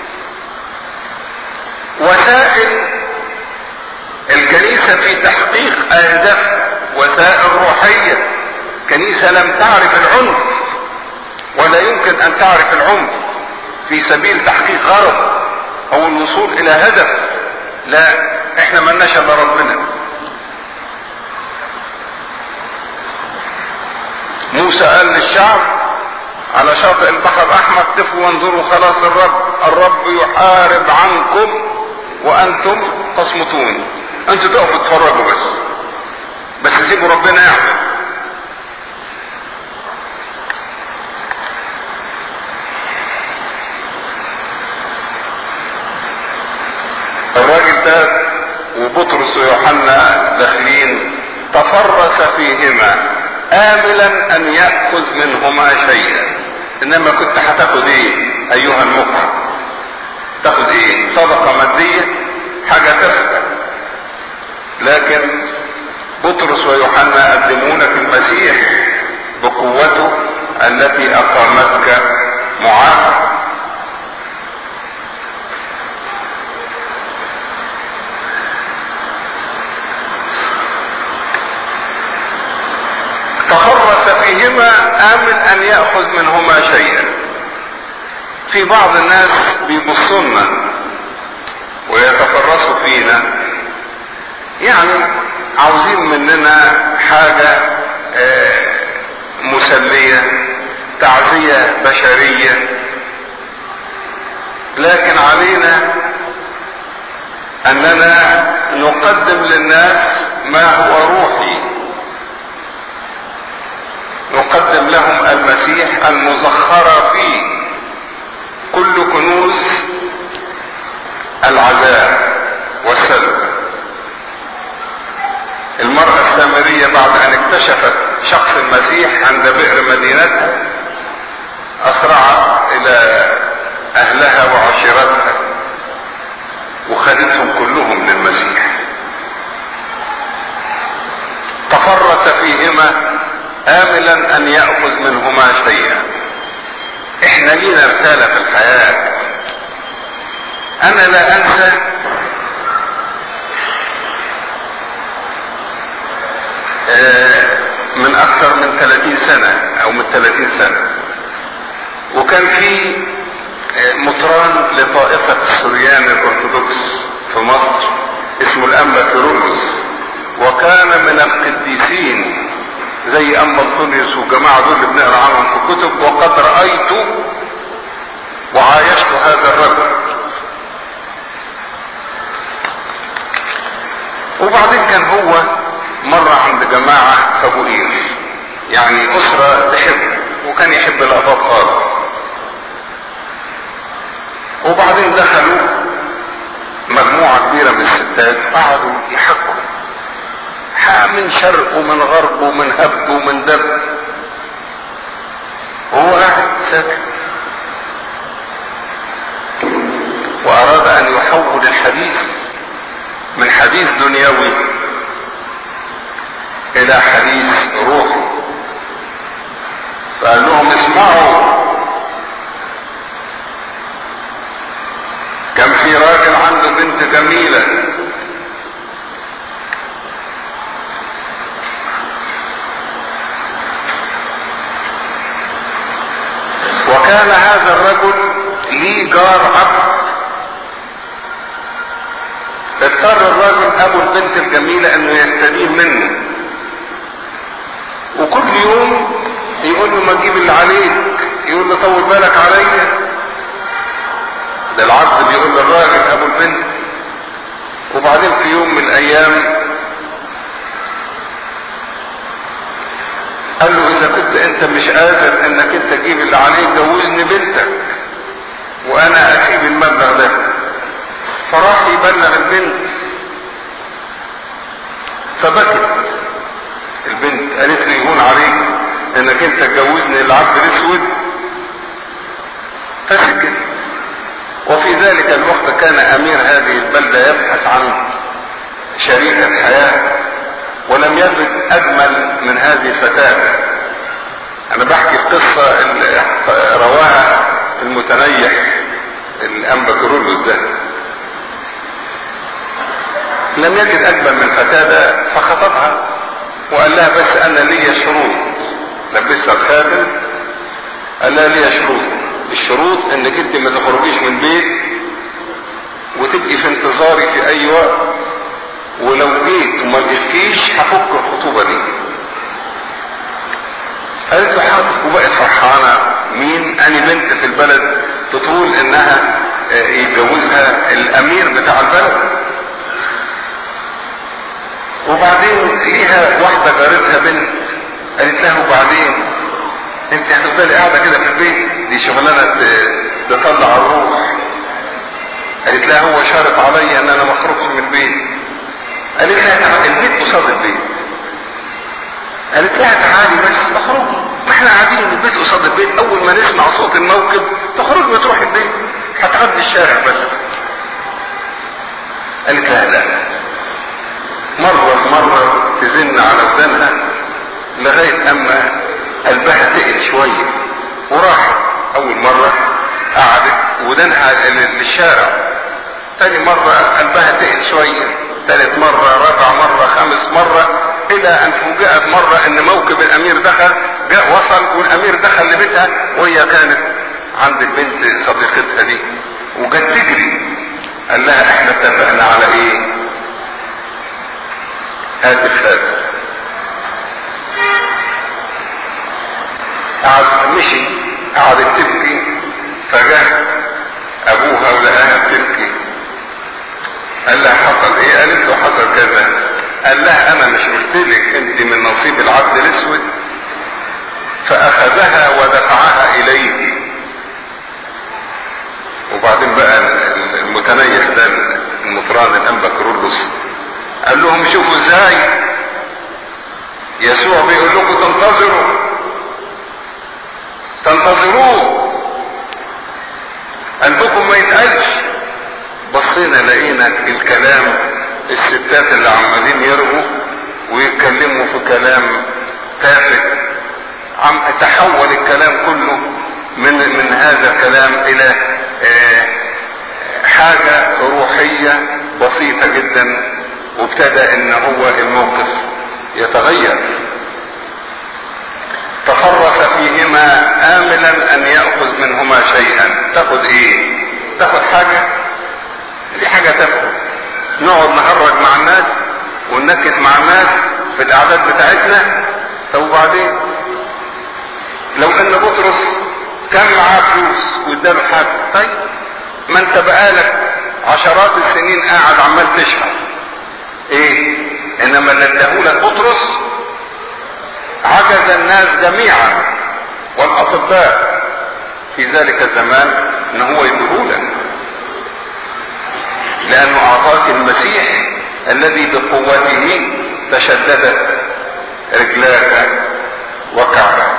وسائل الكنيسة في تحقيق اهداف وسائل روحية كنيسة لم تعرف العنف ولا يمكن ان تعرف العنف في سبيل تحقيق غرض او الوصول الى هدف لا احنا ملناش الا ربنا موسى قال للشعب على شاطئ البحر الاحمر قفوا وانظروا خلاص الرب الرب يحارب عنكم وانتم تصمتون انتوا تقفوا تتفرجوا بس بس سيبوا ربنا يعمل الراجل ده وبطرس ويوحنا داخلين تفرس فيهما آملا أن يأخذ منهما شيئا إنما كنت هتاخد إيه أيها المكرم تاخد إيه صدقة مادية حاجة تفكر لكن بطرس ويوحنا قدمونك المسيح بقوته التي أقامتك معافى تخرس فيهما آمن أن يأخذ منهما شيئا في بعض الناس بيبصلنا ويتفرسوا فينا يعني عاوزين مننا حاجة آه، مسلية تعزية بشرية لكن علينا اننا نقدم للناس ما هو روحي نقدم لهم المسيح المزخرة فيه كل كنوز العذاب والسلب المرأة السامرية بعد ان اكتشفت شخص المسيح عند بئر مدينتها اسرعت الى اهلها وعشيرتها وخدتهم كلهم للمسيح تفرس فيهما آملا أن يأخذ منهما شيئا احنا لينا رسالة في الحياة أنا لا أنسى من أكثر من 30 سنة أو من 30 سنة وكان في مطران لطائفة السوريان الأرثوذكس في مصر اسمه الأنبا كيرلس وكان من القديسين زي أنبا انطونيوس والجماعة دول اللي بنقرا عنهم في الكتب وقد رأيت وعايشت هذا الرجل وبعدين كان هو مرة عند جماعة فابوئيل يعني أسرة تحب وكان يحب الأباء خالص وبعدين دخلوا مجموعة كبيرة من الستات قعدوا يحكوا من شرق ومن غرب ومن هب ومن دب وهو قاعد ساكت وأراد أن يحول الحديث من حديث دنيوي إلى حديث روحي فقال لهم اسمعوا كان في راجل عنده بنت جميلة وكان هذا الرجل ليه جار عبد اضطر الراجل ابو البنت الجميلة انه يستدين منه وكل يوم يقول له ما تجيب اللي عليك يقول له طول بالك عليا ده العبد بيقول للراجل ابو البنت وبعدين في يوم من الايام قال له اذا كنت انت مش قادر انك انت تجيب اللي عليك جوزني بنتك وانا اسيب المبلغ ده فراح يبلغ البنت فبكت البنت قالت لي يهون عليك انك انت تجوزني العبد الاسود فسكت وفي ذلك الوقت كان امير هذه البلدة يبحث عن شريكة حياة ولم يجد اجمل من هذه الفتاة انا بحكي القصة اللي رواها المتنيح الانبا كورولوس ده لم يجد اجمل من فتاة فخطبها وقال لها بس انا لي شروط لبسها الخاتم قال لها لي شروط الشروط انك انت ما تخرجيش من البيت وتبقي في انتظاري في اي وقت ولو جيت وما لقيتكيش هفك الخطوبة دي قالت له حاضر وبقت فرحانة مين اني بنت في البلد تطول انها يتجوزها الامير بتاع البلد وبعدين ليها واحدة جارتها بنت قالت له وبعدين انت هتفضلي قاعدة كده في البيت دي شغلانة تطلع الروح قالت لها هو شارط عليا ان انا ما اخرجش من البيت قالت لها البيت قصاد البيت قالت لها تعالي بس اخرجي ما احنا قاعدين البيت قصاد البيت اول ما نسمع صوت الموكب تخرج وتروح البيت هتعدي الشارع بس قالت لها لا مرة مرة تزن على ودانها لغاية اما قلبها تقل شوية وراحت اول مرة قعدت ودانها للشارع تاني مرة قلبها تقل شوية ثالث مرة رابع مرة خامس مرة الى ان فوجئت مرة ان موكب الامير دخل جاء وصل والامير دخل لبيتها وهي كانت عند البنت صديقتها دي وجت تجري قال لها احنا اتفقنا على ايه هات الخاتم قعد مشي قعدت تبكي فجاء ابوها ولقاها بتبكي قال لها حصل ايه قالت له حصل كذا قال لها انا مش قلت لك انت من نصيب العبد الاسود فاخذها ودفعها اليه وبعدين بقى المتنيح ده المطران الانبا كرولوس قال لهم شوفوا ازاي يسوع بيقول لكم تنتظروا تنتظروه قلبكم ما يتقلش بصينا لقينا الكلام الستات اللي عمالين يرغوا ويتكلموا في كلام تافه عم تحول الكلام كله من من هذا الكلام الى آه حاجة روحية بسيطة جدا وابتدى ان هو الموقف يتغير تخرص فيهما املا ان ياخذ منهما شيئا تاخذ ايه تاخذ حاجه دي حاجه تاخذ نقعد نهرج مع الناس وننكد مع الناس في الاعداد بتاعتنا طب وبعدين لو ان بطرس كان معاه فلوس واداله حاجه طيب ما انت بقالك عشرات السنين قاعد عمال تشحن ايه انما اللي اداهولك بطرس عجز الناس جميعا والاطباء في ذلك الزمان ان هو يديهولك لانه اعطاك المسيح الذي بقوته تشددت رجلاك وكعبك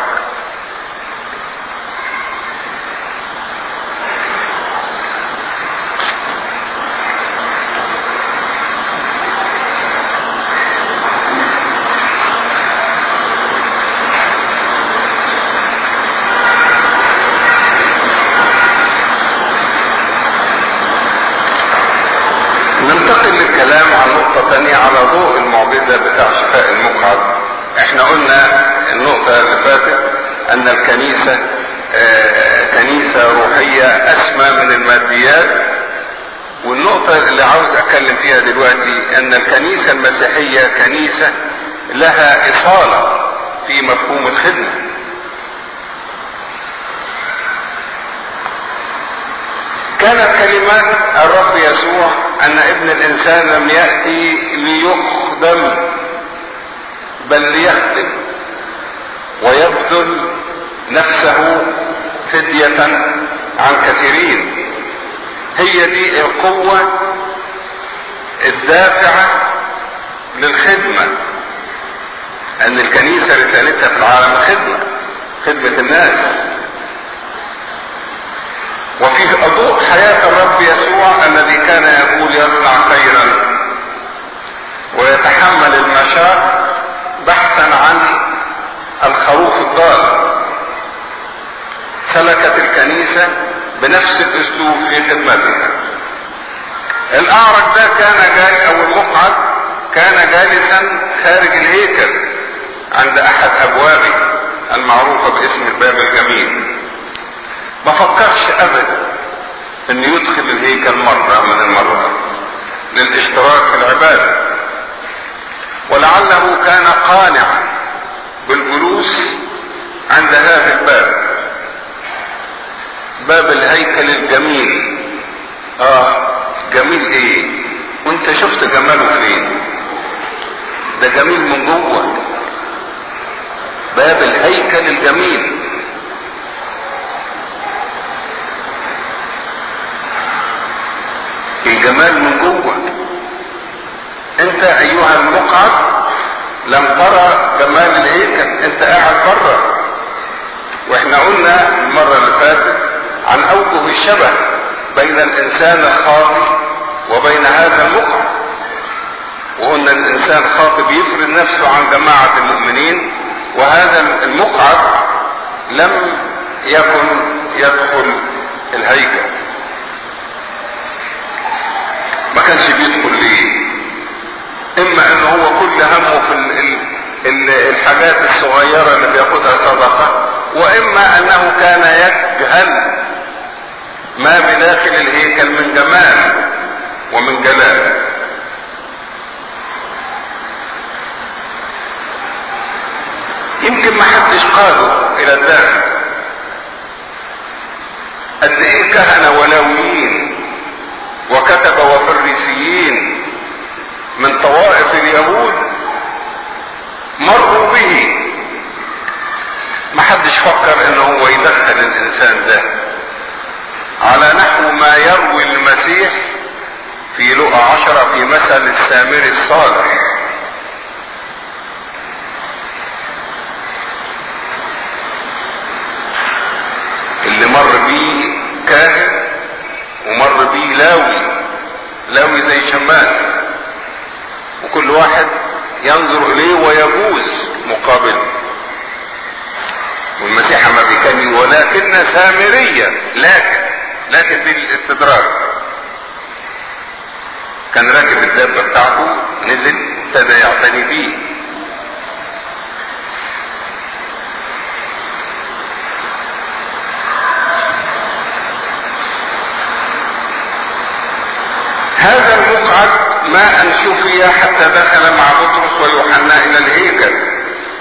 ننتقل للكلام عن نقطة تانية على ضوء المعجزة بتاع شفاء المقعد احنا قلنا النقطة اللي فاتت ان الكنيسة آه كنيسة روحية اسمى من الماديات والنقطة اللي عاوز اتكلم فيها دلوقتي ان الكنيسة المسيحية كنيسة لها اصالة في مفهوم الخدمة كانت كلمات الرب يسوع ان ابن الانسان لم ياتي ليخدم بل ليخدم ويبذل نفسه فدية عن كثيرين هي دي القوة الدافعة للخدمة ان الكنيسة رسالتها في العالم خدمة خدمة الناس وفي ضوء حياة الرب يسوع الذي كان يقول يصنع خيرا ويتحمل المشاق بحثا عن الخروف الضال سلكت الكنيسة بنفس الاسلوب في خدمتها الاعرج ده كان جاي او المقعد كان جالسا خارج الهيكل عند احد ابوابه المعروفة باسم الباب الجميل ما فكرش ابدا انه يدخل الهيكل مرة من المرات للاشتراك في العبادة ولعله كان قانعا بالجلوس عند هذا الباب باب الهيكل الجميل اه جميل ايه وانت شفت جماله فين ده جميل من جوه باب الهيكل الجميل الجمال من جوه انت ايها المقعد لم ترى جمال الهيكل انت قاعد بره واحنا قلنا المره اللي فاتت عن اوجه الشبه بين الانسان الخاطئ وبين هذا المقعد وقلنا الانسان خاطئ بيفرض نفسه عن جماعه المؤمنين وهذا المقعد لم يكن يدخل الهيكل ما كانش بيدخل ليه اما ان هو كل همه في ال ال الحاجات الصغيرة اللي بياخدها صدقة واما انه كان يجهل ما بداخل الهيكل من جمال ومن جلال يمكن ما حدش قاده الى الداخل قد ايه كهنة ولاويين وكتب وفريسيين من طوائف اليهود مروا به ما حدش فكر ان هو يدخل الانسان ده على نحو ما يروي المسيح في لقى عشرة في مثل السامري الصالح اللي مر بيه كاهن ومر بيه لاوي لاوي زي شماس وكل واحد ينظر اليه ويجوز مقابله والمسيح ما بيكلم ولكن سامرية لكن لكن دي الاستدراج كان راكب الدابة بتاعته نزل ابتدى يعتني بيه هذا المقعد ما ان شفي حتى دخل مع بطرس ويوحنا الى الهيكل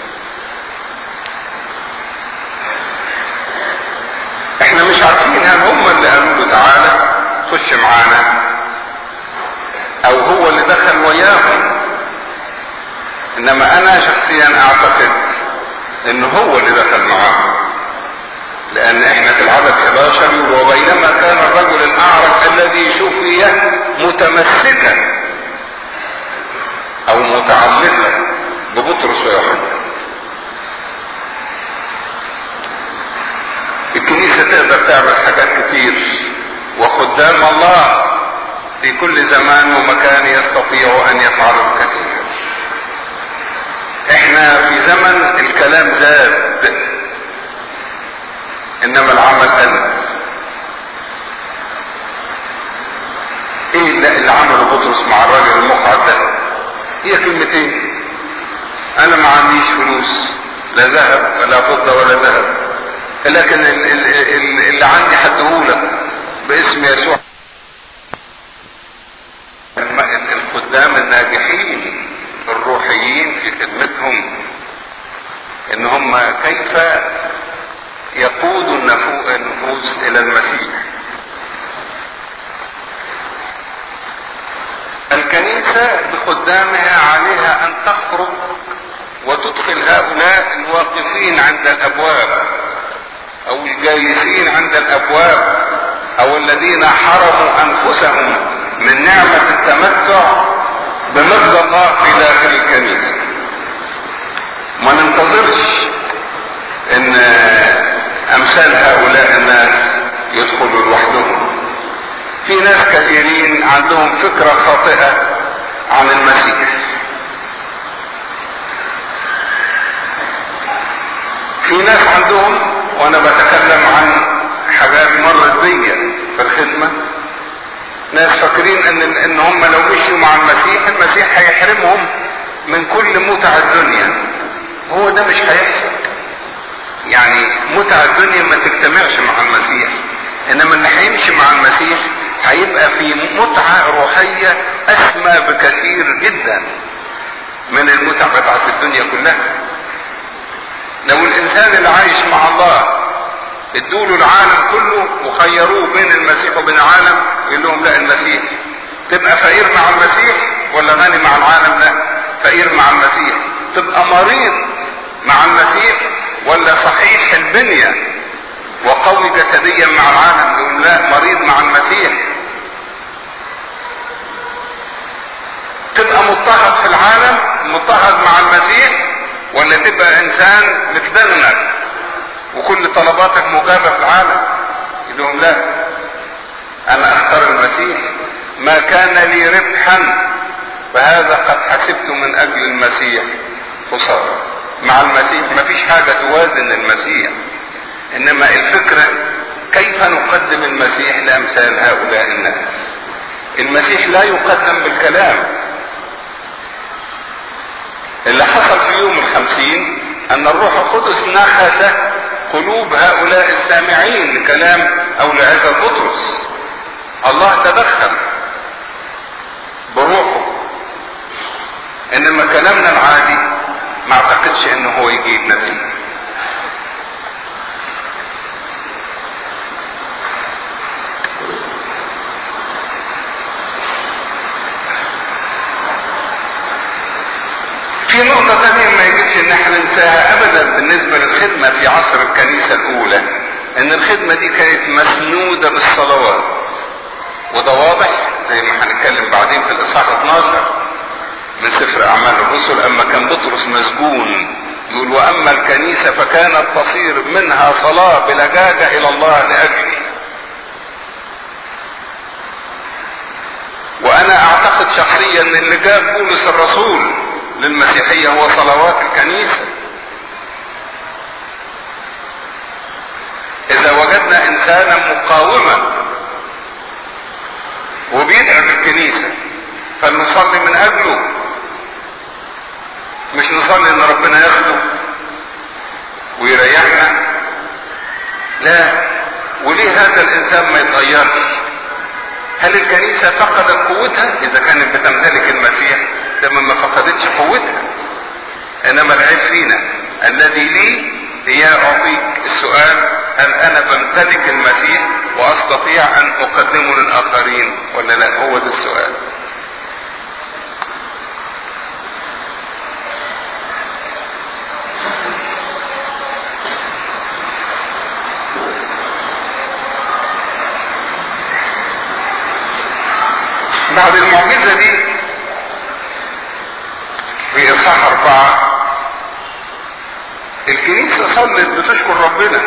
احنا مش عارفين هل هم اللي قالوا له تعالى خش معانا او هو اللي دخل وياهم انما انا شخصيا اعتقد ان هو اللي دخل معاهم لان احنا في العدد 11 وبينما كان الرجل الاعرج الذي شفي متمسكا او متعلقا ببطرس ويوحنا الكنيسة تقدر تعمل حاجات كتير وخدام الله في كل زمان ومكان يستطيع ان يفعلوا الكثير احنا في زمن الكلام زاد انما العمل قل ايه اللي, اللي عمله بطرس مع الراجل المقعد ده هي كلمتين انا ما عنديش فلوس لا ذهب ولا فضة ولا ذهب لكن اللي عندي حدهولك باسم يسوع الخدام الناجحين الروحيين في خدمتهم ان هم كيف يقودوا النفوس الى المسيح الكنيسة بخدامها عليها ان تخرج وتدخل هؤلاء الواقفين عند الابواب او الجالسين عند الابواب او الذين حرموا انفسهم من نعمة التمتع بمجد الله في داخل الكنيسة ما ننتظرش ان امثال هؤلاء الناس يدخلوا لوحدهم في ناس كثيرين عندهم فكرة خاطئة عن المسيح في ناس عندهم وانا بتكلم عن حاجات مرت بيا الخدمة ناس فاكرين ان ان هم لو مشوا مع المسيح المسيح هيحرمهم من كل متع الدنيا هو ده مش هيحصل يعني متع الدنيا ما تجتمعش مع المسيح انما اللي هيمشي مع المسيح هيبقى في متعة روحية اسمى بكثير جدا من المتع بتاعت الدنيا كلها لو الانسان اللي عايش مع الله ادوله العالم كله وخيروه بين المسيح وبين العالم يقول لهم لا المسيح تبقى فقير مع المسيح ولا غني مع العالم لا فقير مع المسيح تبقى مريض مع المسيح ولا صحيح البنية وقوي جسديا مع العالم يقول لا مريض مع المسيح تبقى مضطهد في العالم مضطهد مع المسيح ولا تبقى انسان متدغنى وكل طلباتك مجابة في العالم يقول لهم لا انا اختار المسيح ما كان لي ربحا فهذا قد حسبت من اجل المسيح خسارة مع المسيح ما فيش حاجة توازن المسيح انما الفكرة كيف نقدم المسيح لامثال هؤلاء الناس المسيح لا يقدم بالكلام اللي حصل في يوم الخمسين ان الروح القدس نخس قلوب هؤلاء السامعين لكلام او لعزة بطرس الله تدخل بروحه انما كلامنا العادي ما اعتقدش انه هو يجيب نتيجه في نقطة تانية ما يجبش ان احنا ننساها ابدا بالنسبة للخدمة في عصر الكنيسة الاولى ان الخدمة دي كانت مسنودة بالصلوات وده واضح زي ما هنتكلم بعدين في الاصحاح 12 من سفر اعمال الرسل اما كان بطرس مسجون يقول واما الكنيسة فكانت تصير منها صلاة بلجاجة الى الله لاجلي وانا اعتقد شخصيا ان اللي جاب بولس الرسول للمسيحية هو صلوات الكنيسة اذا وجدنا انسانا مقاوما وبيدعم الكنيسة فلنصلي من اجله مش نصلي ان ربنا ياخده ويريحنا لا وليه هذا الانسان ما يتغيرش هل الكنيسة فقدت قوتها اذا كانت بتمتلك المسيح ده ما فقدتش قوتها انما العيب فينا الذي لي هي اعطيك السؤال هل انا بمتلك المسيح واستطيع ان اقدمه للاخرين ولا لا هو ده السؤال بعد المعجزة دي في إصحاح أربعة الكنيسة صلت بتشكر ربنا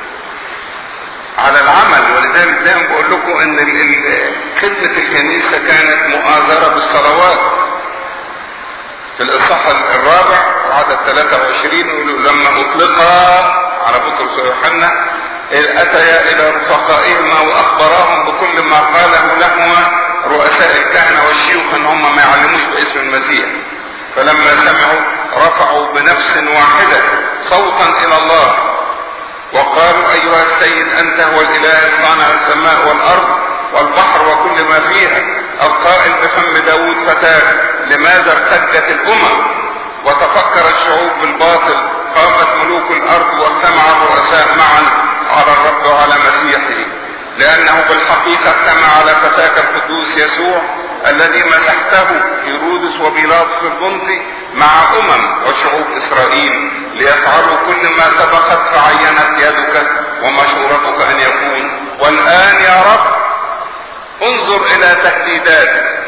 على العمل ولذلك دايما بقول لكم ان خدمة الكنيسة كانت مؤازرة بالصلوات في الإصحاح الرابع عدد 23 يقولوا لما أطلقا على بطرس ويوحنا أتيا إلى رفقائهما وأخبراهم بكل ما قاله لهما رؤساء الكهنة والشيوخ ان هم ما يعلموش باسم المسيح فلما سمعوا رفعوا بنفس واحدة صوتا الى الله وقالوا ايها السيد انت هو الاله الصانع السماء والارض والبحر وكل ما فيها القائل بفم داود فتاة لماذا ارتجت الامم وتفكر الشعوب بالباطل قامت ملوك الارض واجتمع الرؤساء معا على الرب وعلى مسيحه لأنه بالحقيقة اجتمع على فتاك القدوس يسوع الذي مسحته هيرودس وبيلاطس البنطي مع أمم وشعوب إسرائيل ليفعلوا كل ما سبقت فعينت يدك ومشورتك أن يكون والآن يا رب انظر إلى تهديداتك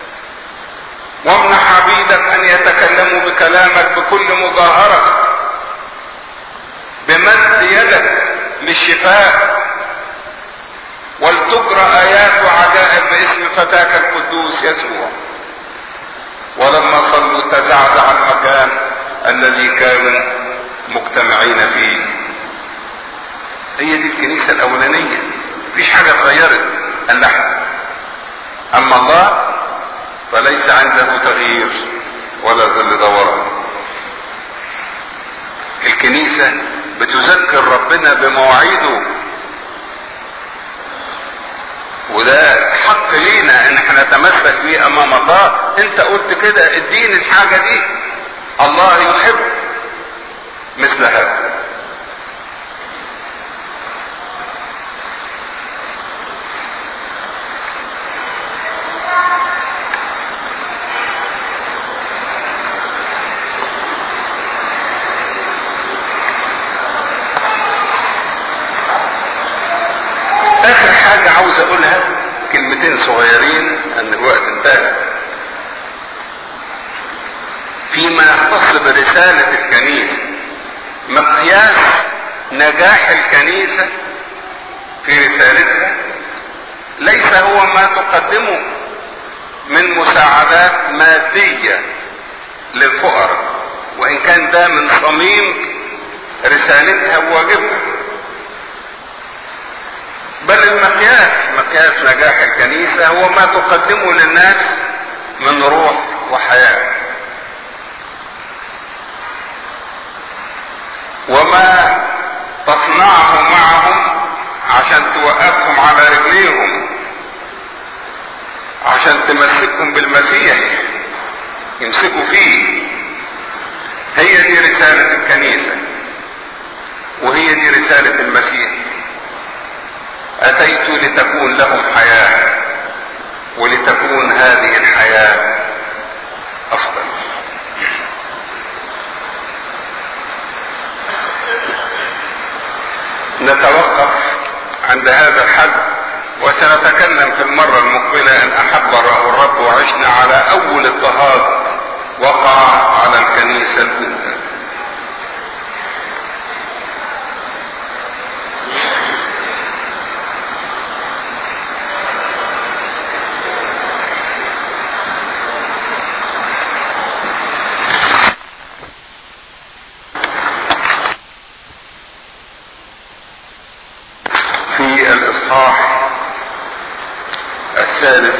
وامنح عبيدك أن يتكلموا بكلامك بكل مظاهرة بمد يدك للشفاء ولتجرى ايات وعجائب باسم فتاك القدوس يسوع ولما صلوا تزعزع المكان الذي كانوا مجتمعين فيه هي دي الكنيسة الاولانية مفيش حاجة اتغيرت اللحم اما الله فليس عنده تغيير ولا ظل دوران الكنيسة بتذكر ربنا بمواعيده وده حق لينا ان احنا نتمسك بيه امام الله انت قلت كده اديني الحاجة دي الله يحب مثل هذا اخر حاجة عاوز اقولها كلمتين صغيرين ان الوقت انتهى فيما يختص برسالة الكنيسة مقياس نجاح الكنيسة في رسالتها ليس هو ما تقدمه من مساعدات مادية للفقراء وان كان ده من صميم رسالتها وواجبها بل المقياس مقياس نجاح الكنيسة هو ما تقدمه للناس من روح وحياة وما تصنعه معهم عشان توقفهم على رجليهم عشان تمسكهم بالمسيح يمسكوا فيه هي دي رسالة الكنيسة وهي دي رسالة المسيح اتيت لتكون لهم حياة ولتكون هذه الحياة افضل نتوقف عند هذا الحد وسنتكلم في المرة المقبلة ان احب الرب وعشنا على اول اضطهاد وقع على الكنيسة الاولى في الاصحاح الثالث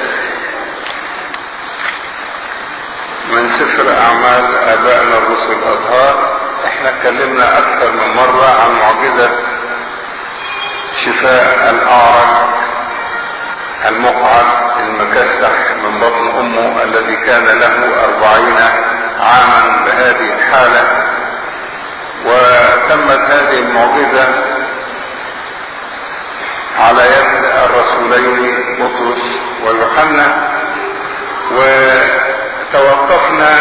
من سفر اعمال ابائنا الرسل الاطهار احنا اتكلمنا اكثر من مرة عن معجزة شفاء الاعرج المقعد المكسح من بطن امه الذي كان له اربعين عاما بهذه الحالة وتمت هذه المعجزة على يد الرسولين بطرس ويوحنا وتوقفنا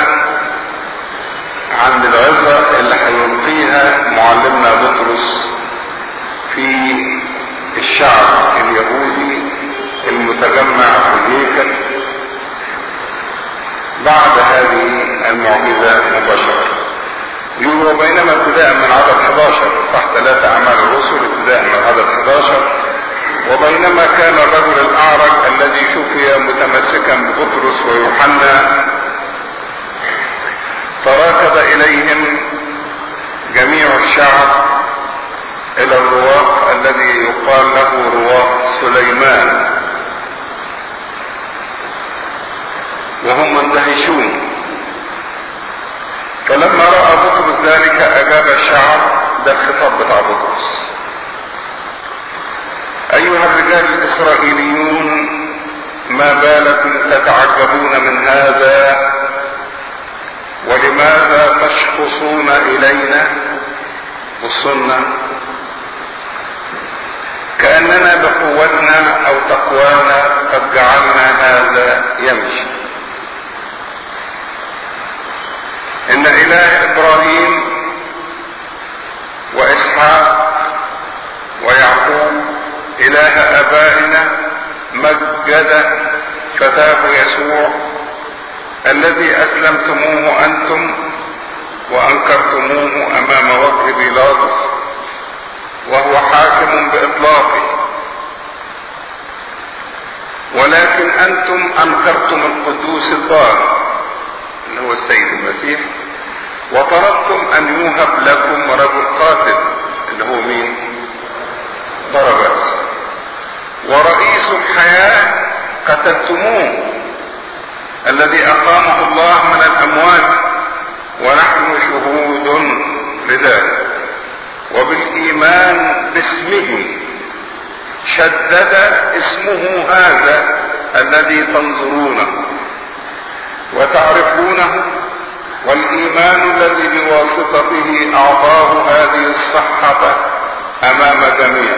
عند العظة اللي هيلقيها معلمنا بطرس في الشعب اليهودي المتجمع في الهيكل بعد هذه المعجزة مباشرة يقول وبينما ابتداء من عدد 11 صح ثلاثة أعمال الرسل ابتداء من عدد 11 وبينما كان الرجل الاعرج الذي شفي متمسكا ببطرس ويوحنا تراكب اليهم جميع الشعب الى الرواق الذي يقال له رواق سليمان وهم مندهشون فلما راى بطرس ذلك اجاب الشعب ده الخطاب بتاع بطرس ايها الرجال الاسرائيليون ما بالكم تتعجبون من هذا ولماذا تشخصون الينا بالسنه كاننا بقوتنا او تقوانا قد جعلنا هذا يمشي ان اله ابراهيم واسحاق ويعقوب اله ابائنا مجد فتاه يسوع الذي اسلمتموه انتم وانكرتموه امام وجه بيلاطس وهو حاكم باطلاقه ولكن انتم انكرتم القدوس الظاهر اللي هو السيد المسيح وطلبتم ان يوهب لكم رجل قاتل اللي هو مين باراباس ورئيس الحياة قتلتموه الذي أقامه الله من الأموات ونحن شهود لذلك وبالإيمان باسمه شدد اسمه هذا الذي تنظرونه وتعرفونه والإيمان الذي بواسطته أعطاه هذه الصحة أمام جميع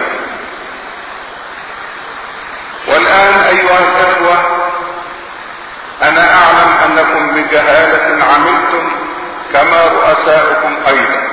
والآن أيها الإخوة أنا أعلم أنكم بجهالة عملتم كما رؤساؤكم أيضا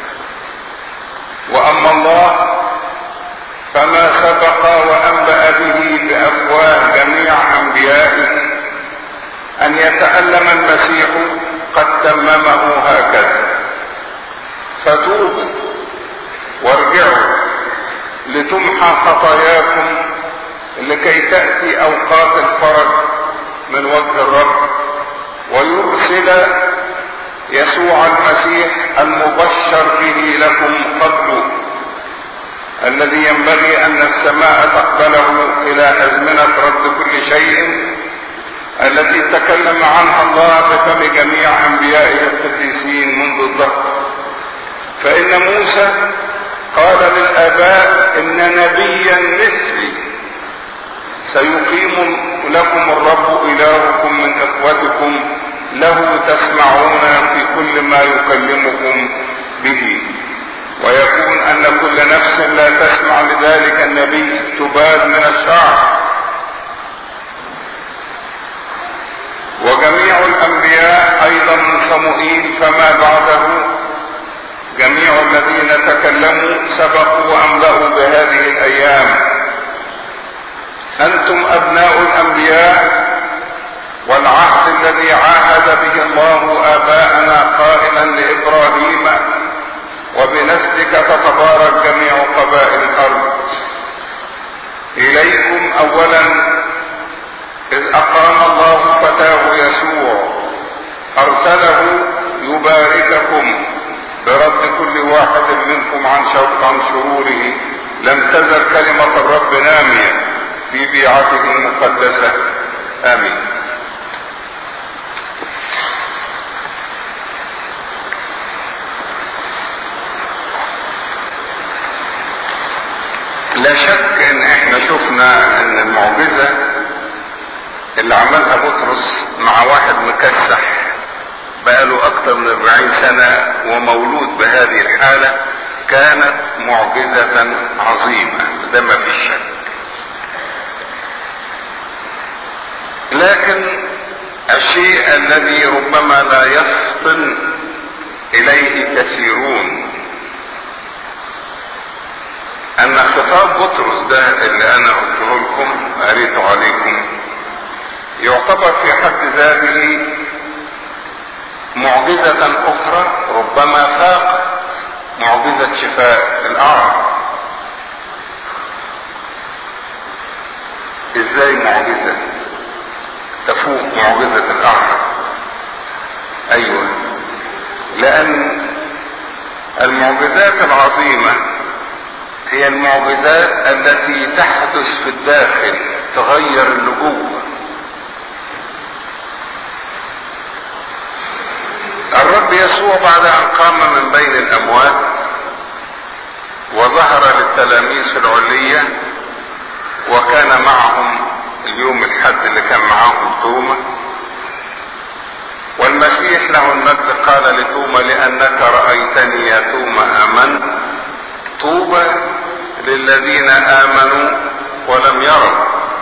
وأما الله فما سبق وأنبأ به بأفواه جميع أنبيائه أن يتألم المسيح قد تممه هكذا فتوبوا وارجعوا لتمحى خطاياكم لكي تأتي أوقات الفرج من وجه الرب ويرسل يسوع المسيح المبشر به لكم قبله الذي ينبغي أن السماء تقبله إلى أزمنة رد كل شيء التي تكلم عنها الله بفم جميع أنبيائه القديسين منذ الظهر فإن موسى قال للآباء إن نبيا مثلي سيقيم لكم الرب إلهكم من إخوتكم له تسمعون في كل ما يكلمكم به ويكون أن كل نفس لا تسمع لذلك النبي تباد من الشعر وجميع الأنبياء أيضا من صموئيل فما بعده جميع الذين تكلموا سبقوا وأملأوا بهذه الأيام أنتم أبناء الأنبياء والعهد الذي عاهد به الله آباءنا قائلا لإبراهيم وبنسلك تتبارك جميع قبائل الأرض إليكم أولا إذ أقام الله فتاه يسوع أرسله يبارككم برد كل واحد منكم عن شوق عن شروره لم تزل كلمة الرب نامية في بيعته المقدسة آمين لا شك ان احنا شفنا ان المعجزة اللي عملها بطرس مع واحد مكسح بقاله اكتر من 40 سنة ومولود بهذه الحالة كانت معجزة عظيمة ده ما فيش شك لكن الشيء الذي ربما لا يفطن اليه كثيرون ان خطاب بطرس ده اللي انا قلته لكم قريته عليكم يعتبر في حد ذاته معجزة اخرى ربما فاق معجزة شفاء الاعرج ازاي معجزة تفوق معجزة الاعرج ايوه لان المعجزات العظيمة هي المعجزات التي تحدث في الداخل تغير اللي جوه الرب يسوع بعد ان قام من بين الاموات وظهر للتلاميذ في العلية وكان معهم اليوم الحد اللي كان معاهم توما والمسيح له المجد قال لتوما لانك رايتني يا توما امنت طوبى للذين امنوا ولم يروا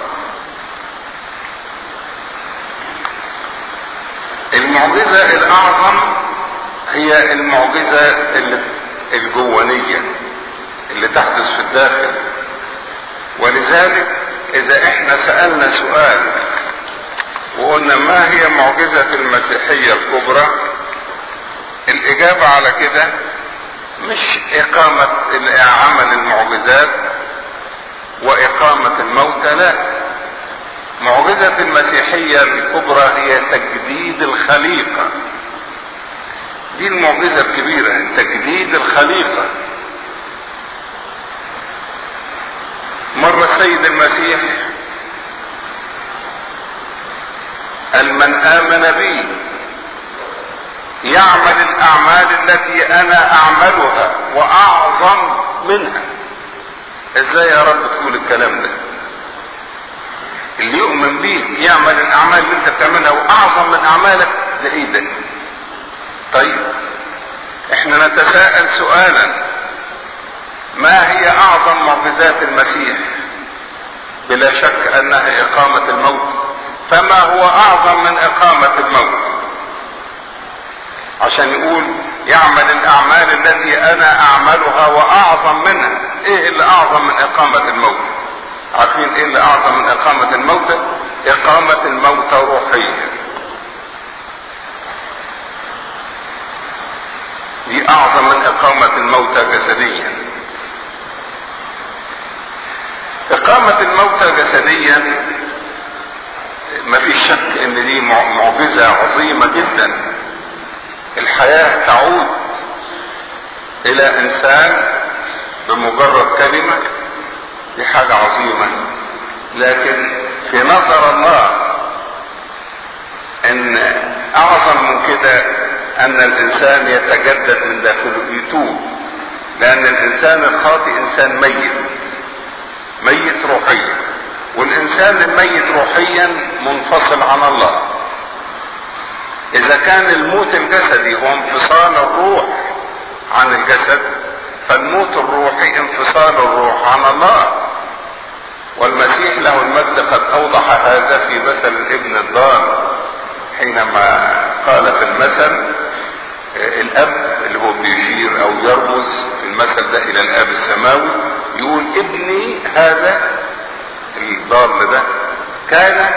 المعجزة الاعظم هي المعجزة الجوانية اللي تحدث في الداخل ولذلك اذا احنا سألنا سؤال وقلنا ما هي معجزة المسيحية الكبرى الاجابة على كده مش اقامة عمل المعجزات واقامة الموتى لا معجزة المسيحية الكبرى هي تجديد الخليقة دي المعجزة الكبيرة تجديد الخليقة مرة السيد المسيح قال من آمن بي يعمل الأعمال التي أنا أعملها وأعظم منها إزاي يا رب تقول الكلام ده اللي يؤمن بيك يعمل الأعمال اللي أنت بتعملها وأعظم من أعمالك ده إيه ده طيب احنا نتساءل سؤالا ما هي اعظم معجزات المسيح بلا شك انها اقامة الموت فما هو اعظم من اقامة الموت عشان يقول يعمل الاعمال التي انا اعملها واعظم منها ايه اللي اعظم من اقامة الموت عارفين ايه اللي اعظم من اقامة الموت اقامة الموت روحيا دي اعظم من اقامة الموتى جسديا اقامة الموتى جسديا ما في شك ان دي معجزة عظيمة جدا الحياة تعود الى انسان بمجرد كلمة دي حاجة عظيمة لكن في نظر الله ان اعظم من كده ان الانسان يتجدد من داخله يتوب لان الانسان الخاطئ انسان ميت ميت روحيا والانسان الميت روحيا منفصل عن الله اذا كان الموت الجسدي هو انفصال الروح عن الجسد فالموت الروحي انفصال الروح عن الله والمسيح له المجد قد اوضح هذا في مثل الابن الضال حينما قال في المثل الاب اللي هو بيشير او يرمز في المثل ده الى الاب السماوي يقول ابني هذا الضال ده كان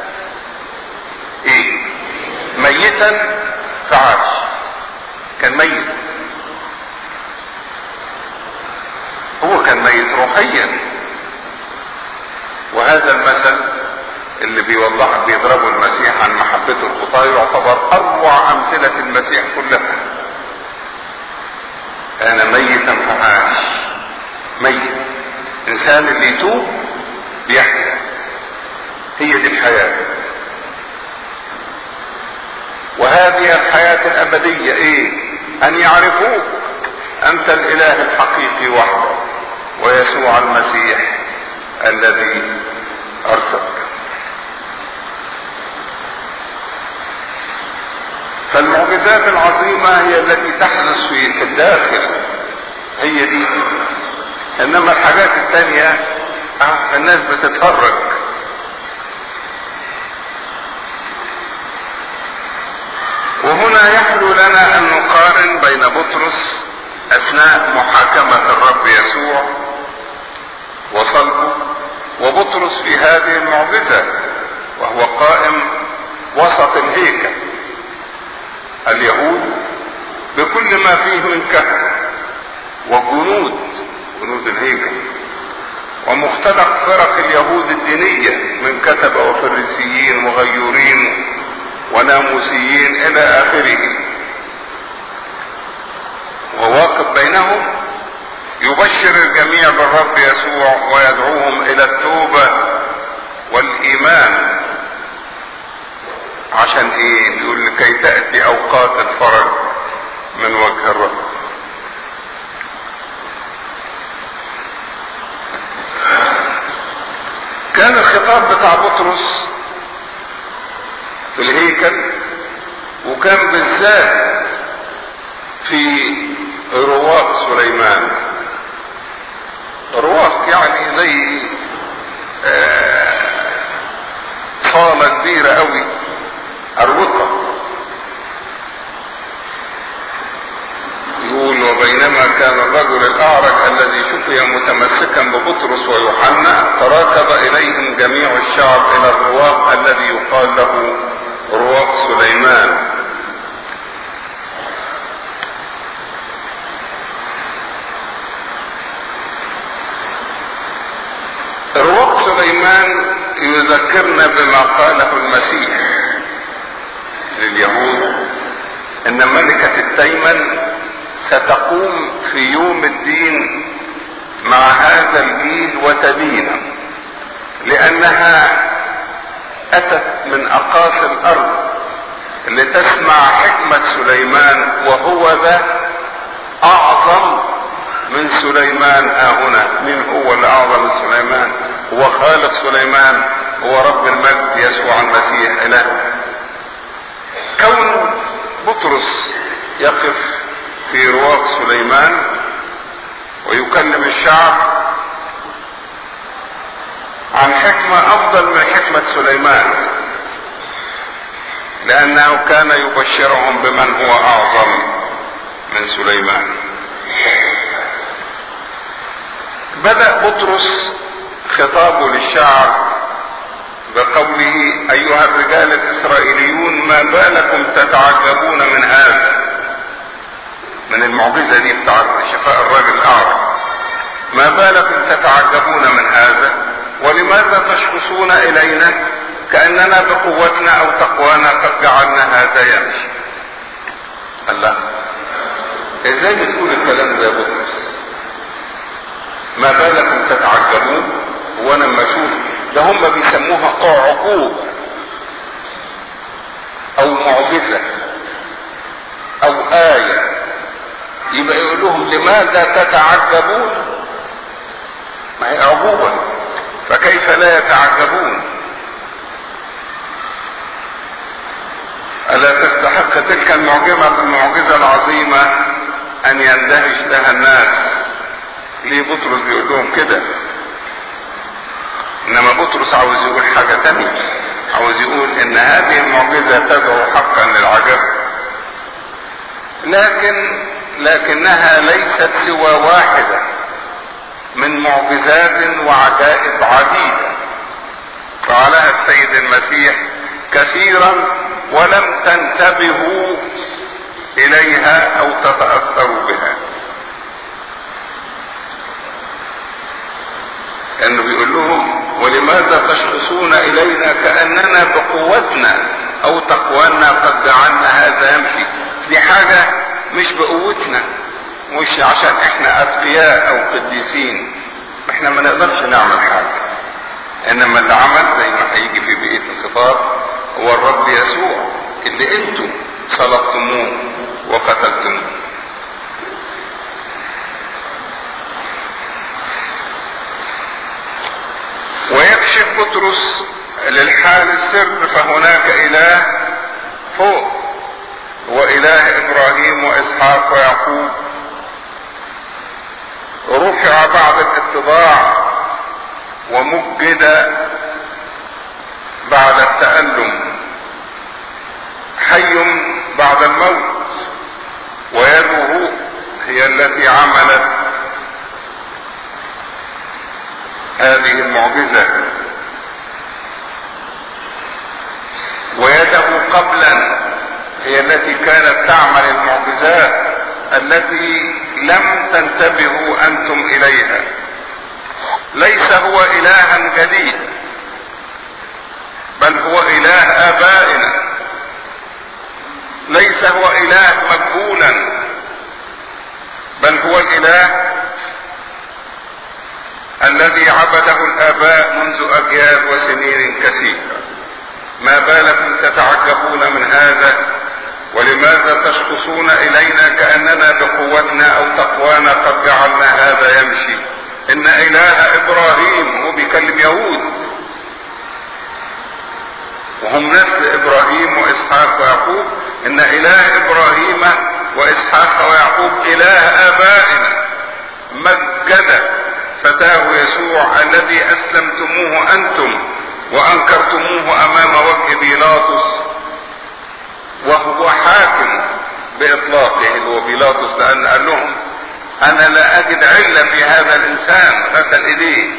ايه ميتا فعاش كان ميت هو كان ميت روحيا وهذا المثل اللي بيوضح بيضربه المسيح عن محبته الخطاة يعتبر اروع امثلة المسيح كلها انا ميتا فعاش ميت انسان اللي يتوب بيحيا هي دي الحياة وهذه الحياة الابدية ايه ان يعرفوك انت الاله الحقيقي وحده ويسوع المسيح الذي ارسلك فالمعجزات العظيمة هي التي تحدث في في الداخل هي دي انما الحاجات التانية آه الناس بتتفرج وهنا يحلو لنا ان نقارن بين بطرس اثناء محاكمة الرب يسوع وصلبه وبطرس في هذه المعجزة وهو قائم وسط الهيكل اليهود بكل ما فيه من كهف وجنود جنود الهيكل ومختلف فرق اليهود الدينية من كتبة وفريسيين وغيورين وناموسيين إلى آخره وواقف بينهم يبشر الجميع بالرب يسوع ويدعوهم إلى التوبة والإيمان عشان ايه بيقول لكي تأتي اوقات الفرج من وجه الرب كان الخطاب بتاع بطرس في الهيكل وكان بالذات في رواق سليمان رواق يعني زي آه صالة كبيرة قوي أروقة يقول وبينما كان الرجل الأعرج الذي شفي متمسكا ببطرس ويوحنا تراكب إليهم جميع الشعب إلى الرواق الذي يقال له رواق سليمان رواق سليمان يذكرنا بما قاله المسيح لليهود ان ملكة التيمن ستقوم في يوم الدين مع هذا الجيل وتدينه لانها اتت من اقاصي الارض لتسمع حكمة سليمان وهو ذا اعظم من سليمان ها هنا مين هو اللي اعظم من سليمان هو خالق سليمان هو رب المجد يسوع المسيح اله كون بطرس يقف في رواق سليمان ويكلم الشعب عن حكمة افضل من حكمة سليمان لانه كان يبشرهم بمن هو اعظم من سليمان بدأ بطرس خطابه للشعب بقوله ايها الرجال الاسرائيليون ما بالكم تتعجبون من هذا من المعجزة دي بتاعت شفاء الرجل الاعرج ما بالكم تتعجبون من هذا ولماذا تشخصون الينا كاننا بقوتنا او تقوانا قد جعلنا هذا يمشي الله ازاي بتقول الكلام ده يا بطرس ما بالكم تتعجبون وانا لما اشوف ده هم بيسموها اعجوب او معجزة او آية يبقى يقول لهم لماذا تتعجبون ما هي عجوبة فكيف لا يتعجبون ألا تستحق تلك المعجزة المعجزة العظيمة أن يندهش لها الناس ليه بطرس بيقول لهم كده انما بطرس عاوز يقول حاجة تانية عاوز يقول ان هذه المعجزة تدعو حقا للعجب لكن لكنها ليست سوى واحدة من معجزات وعجائب عديدة فعلها السيد المسيح كثيرا ولم تنتبهوا اليها او تتأثروا بها انه بيقول لهم ولماذا تشخصون الينا كاننا بقوتنا او تقوانا قد جعلنا هذا يمشي دي حاجة مش بقوتنا مش عشان احنا اتقياء او قديسين احنا ما نقدرش نعمل حاجة انما اللي عمل زي ما هيجي في بقية الخطاب هو الرب يسوع اللي انتم صلبتموه وقتلتموه ويكشف بطرس للحال السر فهناك اله فوق واله ابراهيم واسحاق ويعقوب رفع بعد الاتضاع ومجد بعد التألم حي بعد الموت ويده هي التي عملت هذه المعجزة ويده قبلا هي التي كانت تعمل المعجزات التي لم تنتبهوا انتم اليها ليس هو الها جديد بل هو اله ابائنا ليس هو اله مجهولا بل هو الاله الذي عبده الاباء منذ اجيال وسنين كثيره ما بالكم تتعجبون من هذا ولماذا تشخصون الينا كاننا بقوتنا او تقوانا قد جعلنا هذا يمشي ان اله ابراهيم هو بيكلم يهود وهم نسل ابراهيم واسحاق ويعقوب ان اله ابراهيم واسحاق ويعقوب اله ابائنا مجد فتاه يسوع الذي اسلمتموه انتم وانكرتموه امام وجه بيلاطس وهو حاكم باطلاقه اللي هو بيلاطس لان قال لهم انا لا اجد عله في هذا الانسان غسل ايديه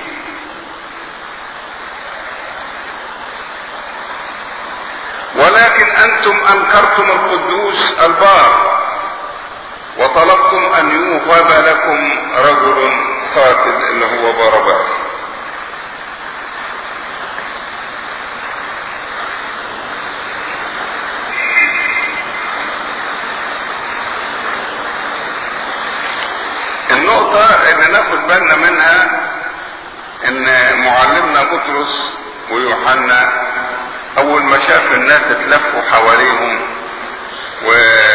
ولكن انتم انكرتم القدوس البار وطلبتم ان يوهب لكم رجل قاتل اللي هو بارباس النقطة اللي ناخد بالنا منها ان معلمنا بطرس ويوحنا اول ما شاف الناس اتلفوا حواليهم و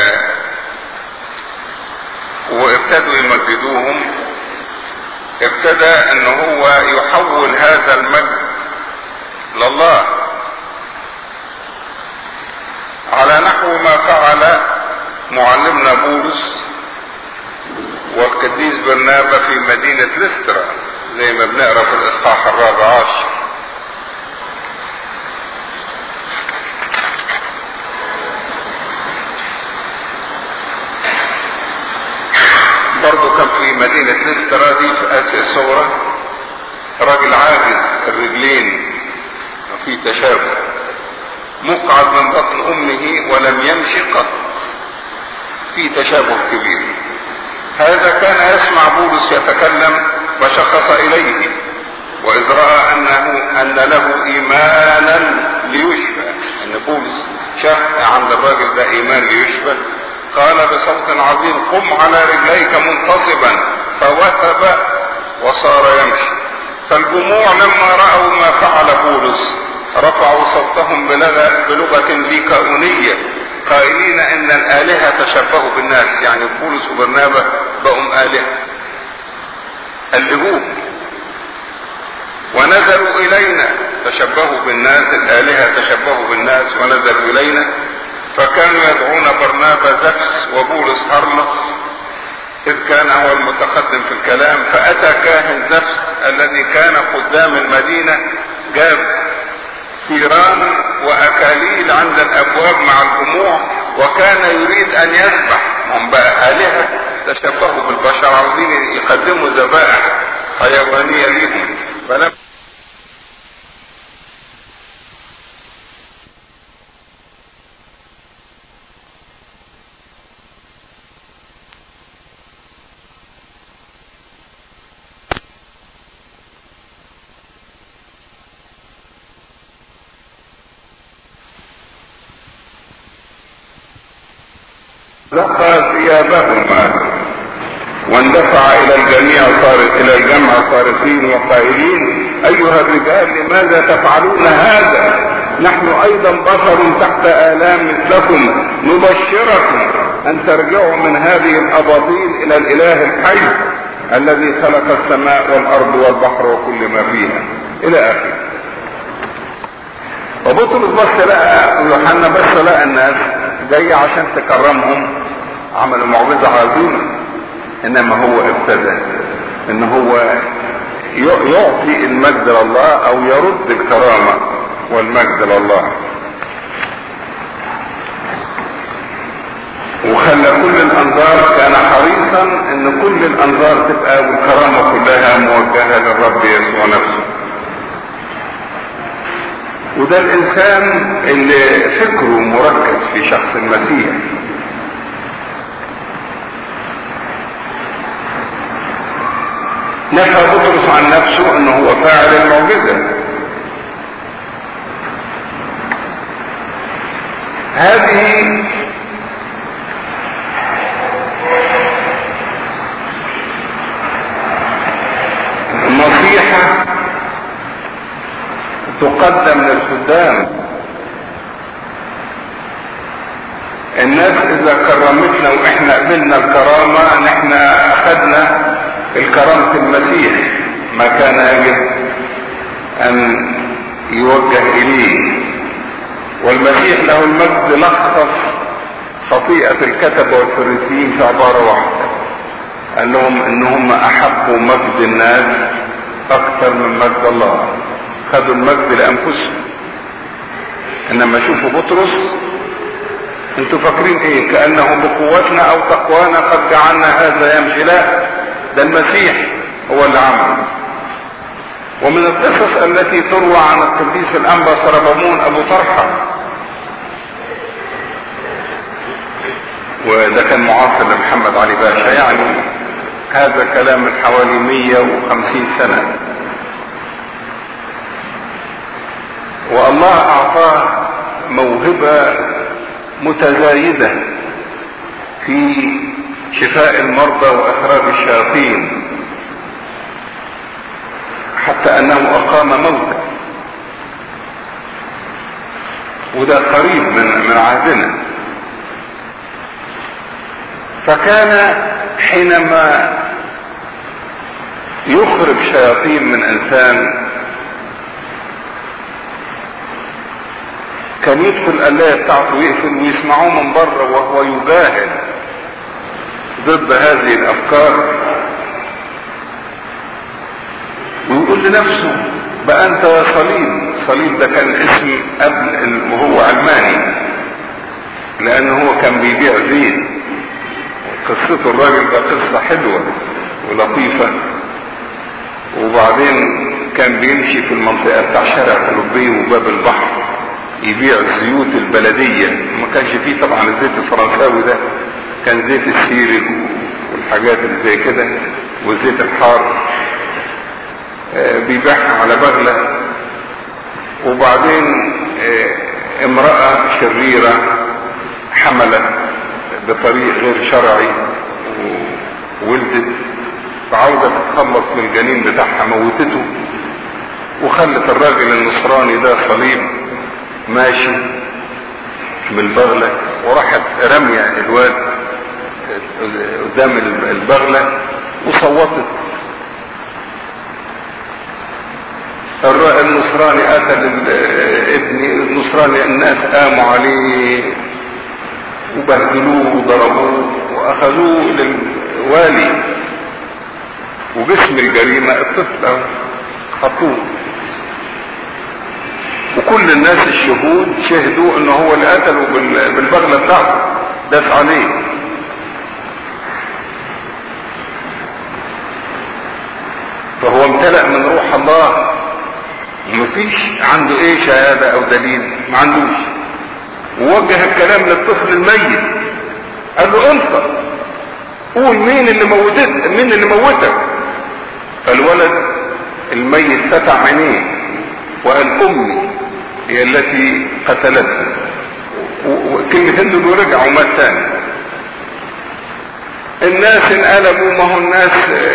وابتدوا يمجدوهم ابتدى ان هو يحول هذا المجد لله على نحو ما فعل معلمنا بولس والقديس برنابا في مدينة لسترا زي ما بنقرا في الاصحاح الرابع عشر برضه كان في مدينة لسترا دي في اسيا الصغرى راجل عاجز الرجلين وفي تشابه مقعد من بطن امه ولم يمشي قط في تشابه كبير هذا كان يسمع بولس يتكلم فشخص اليه واذ راى انه ان له ايمانا ليشفى ان بولس شاف عند الراجل ده ايمان ليشفى قال بصوت عظيم قم على رجليك منتصبا فوثب وصار يمشي فالجموع لما راوا ما فعل بولس رفعوا صوتهم بلغة, بلغة ليكاونية قائلين ان الالهة تشبهوا بالناس يعني بولس وبرنابا بقوا الهة قلبوه ونزلوا الينا تشبهوا بالناس الالهة تشبهوا بالناس ونزلوا الينا فكانوا يدعون برنابا زفس وبولس هرمس إذ كان هو المتقدم في الكلام فأتى كاهن زفس الذي كان قدام المدينة جاب ثيران وأكاليل عند الأبواب مع الجموع وكان يريد أن يذبح هم بقى آلهة تشبهوا بالبشر عاوزين يقدموا ذبائح حيوانية ليهم فلم لقى ثيابهما واندفع الى الجميع صار الى الجمع صارخين وقائلين ايها الرجال لماذا تفعلون هذا نحن ايضا بشر تحت الام مثلكم نبشركم ان ترجعوا من هذه الاباطيل الى الاله الحي الذي خلق السماء والارض والبحر وكل ما فيها الى اخره وبطرس بص لقى يوحنا بص لقى الناس جاية عشان تكرمهم عملوا معجزة عظيمة انما هو ابتدى ان هو يعطي المجد لله او يرد الكرامة والمجد لله وخلى كل الانظار كان حريصا ان كل الانظار تبقى والكرامة كلها موجهة للرب يسوع نفسه وده الانسان اللي فكره مركز في شخص المسيح نفى بطرس عن نفسه انه هو فاعل المعجزه هذه نصيحه تقدم للخدام الناس اذا كرمتنا واحنا قبلنا الكرامة نحن اخذنا الكرامة المسيح ما كان يجب ان يوجه اليه والمسيح له المجد لخص خطيئة الكتبة والفريسيين في عبارة واحدة قال لهم انهم احبوا مجد الناس اكثر من مجد الله خدوا المجد لانفسهم انما شوفوا بطرس انتوا فاكرين ايه كانه بقوتنا او تقوانا قد جعلنا هذا يمشي لا ده المسيح هو اللي عمل ومن القصص التي تروى عن القديس الانبا سربمون ابو طرحه وده كان معاصر لمحمد علي باشا يعني هذا كلام من حوالي 150 سنه والله اعطاه موهبة متزايدة في شفاء المرضى واخراج الشياطين حتى انه اقام موتا وده قريب من من عهدنا فكان حينما يخرج شياطين من انسان كان يدخل الآية بتاعته ويقفل ويسمعوه من بره وهو يجاهد ضد هذه الأفكار ويقول لنفسه بقى أنت يا صليب صليب ده كان اسم قبل وهو علماني لأن هو كان بيبيع زيت قصته الراجل ده قصة حلوة ولطيفة وبعدين كان بيمشي في المنطقة بتاع شارع كولوبي وباب البحر يبيع الزيوت البلدية ما كانش فيه طبعا الزيت الفرنساوي ده كان زيت السيرك والحاجات اللي زي كده والزيت الحار آه بيبيعها على بغلة وبعدين آه امرأة شريرة حملت بطريق غير شرعي وولدت فعاوزة تتخلص من الجنين بتاعها موتته وخلت الراجل النصراني ده صليب ماشي بالبغلة وراحت رمية الواد قدام البغلة وصوتت النصراني قتل ابني النصراني الناس قاموا عليه وبهدلوه وضربوه واخذوه للوالي وجسم الجريمة الطفل خطوه وكل الناس الشهود شهدوا ان هو اللي قتله بالبغلة بتاعته داس عليه فهو امتلأ من روح الله ومفيش عنده ايه شهادة او دليل ما عندوش ووجه الكلام للطفل الميت قال له انطق قول مين اللي موتت مين اللي موتك فالولد الميت فتح عينيه وقال امي هي التي قتلته وكلمتين دول ورجع ومات تاني الناس انقلبوا ما هو الناس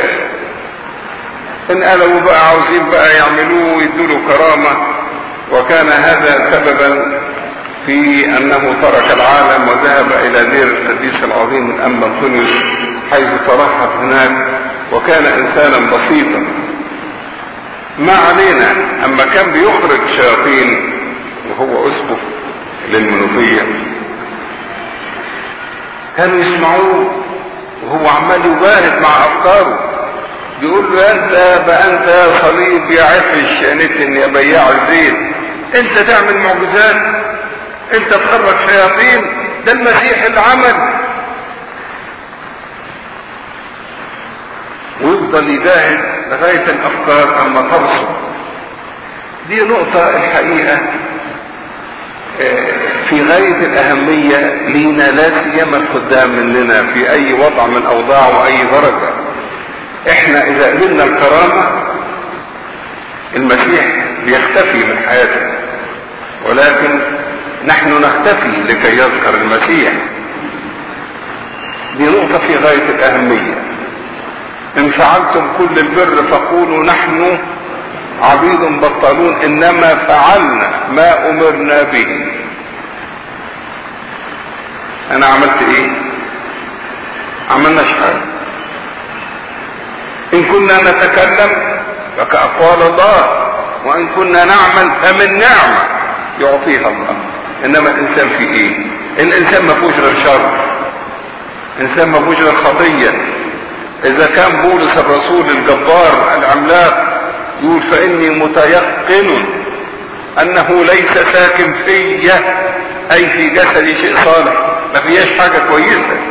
انقلبوا بقى عاوزين بقى يعملوه ويدوا له كرامة وكان هذا سببا في انه ترك العالم وذهب الى دير القديس العظيم من ام انطونيوس حيث ترحب هناك وكان انسانا بسيطا ما علينا اما كان بيخرج شياطين وهو اسقف للمنوفية كانوا يسمعوه وهو عمال يباهت مع افكاره بيقول له انت بقى انت يا صليب يا عفش يا نتن يا بياع الزيت انت تعمل معجزات انت تخرج شياطين ده المسيح اللي عمل ويفضل يجاهد لغاية الافكار اما ترسل دي نقطة الحقيقة في غاية الأهمية لينا لا سيما الخدام مننا في أي وضع من أوضاع وأي درجة إحنا إذا قبلنا الكرامة المسيح بيختفي من حياتنا ولكن نحن نختفي لكي يظهر المسيح دي نقطة في غاية الأهمية إن فعلتم كل البر فقولوا نحن عبيد بطلون انما فعلنا ما امرنا به انا عملت ايه عملناش حاجه ان كنا نتكلم فكأقوال الله وان كنا نعمل فمن نعمة يعطيها الله انما الانسان في ايه الانسان ما فيهوش غير شر انسان ما فيهوش غير خطيه اذا كان بولس الرسول الجبار العملاق يقول فاني متيقن انه ليس ساكن في اي في جسدي شيء صالح ما فيهاش حاجة كويسة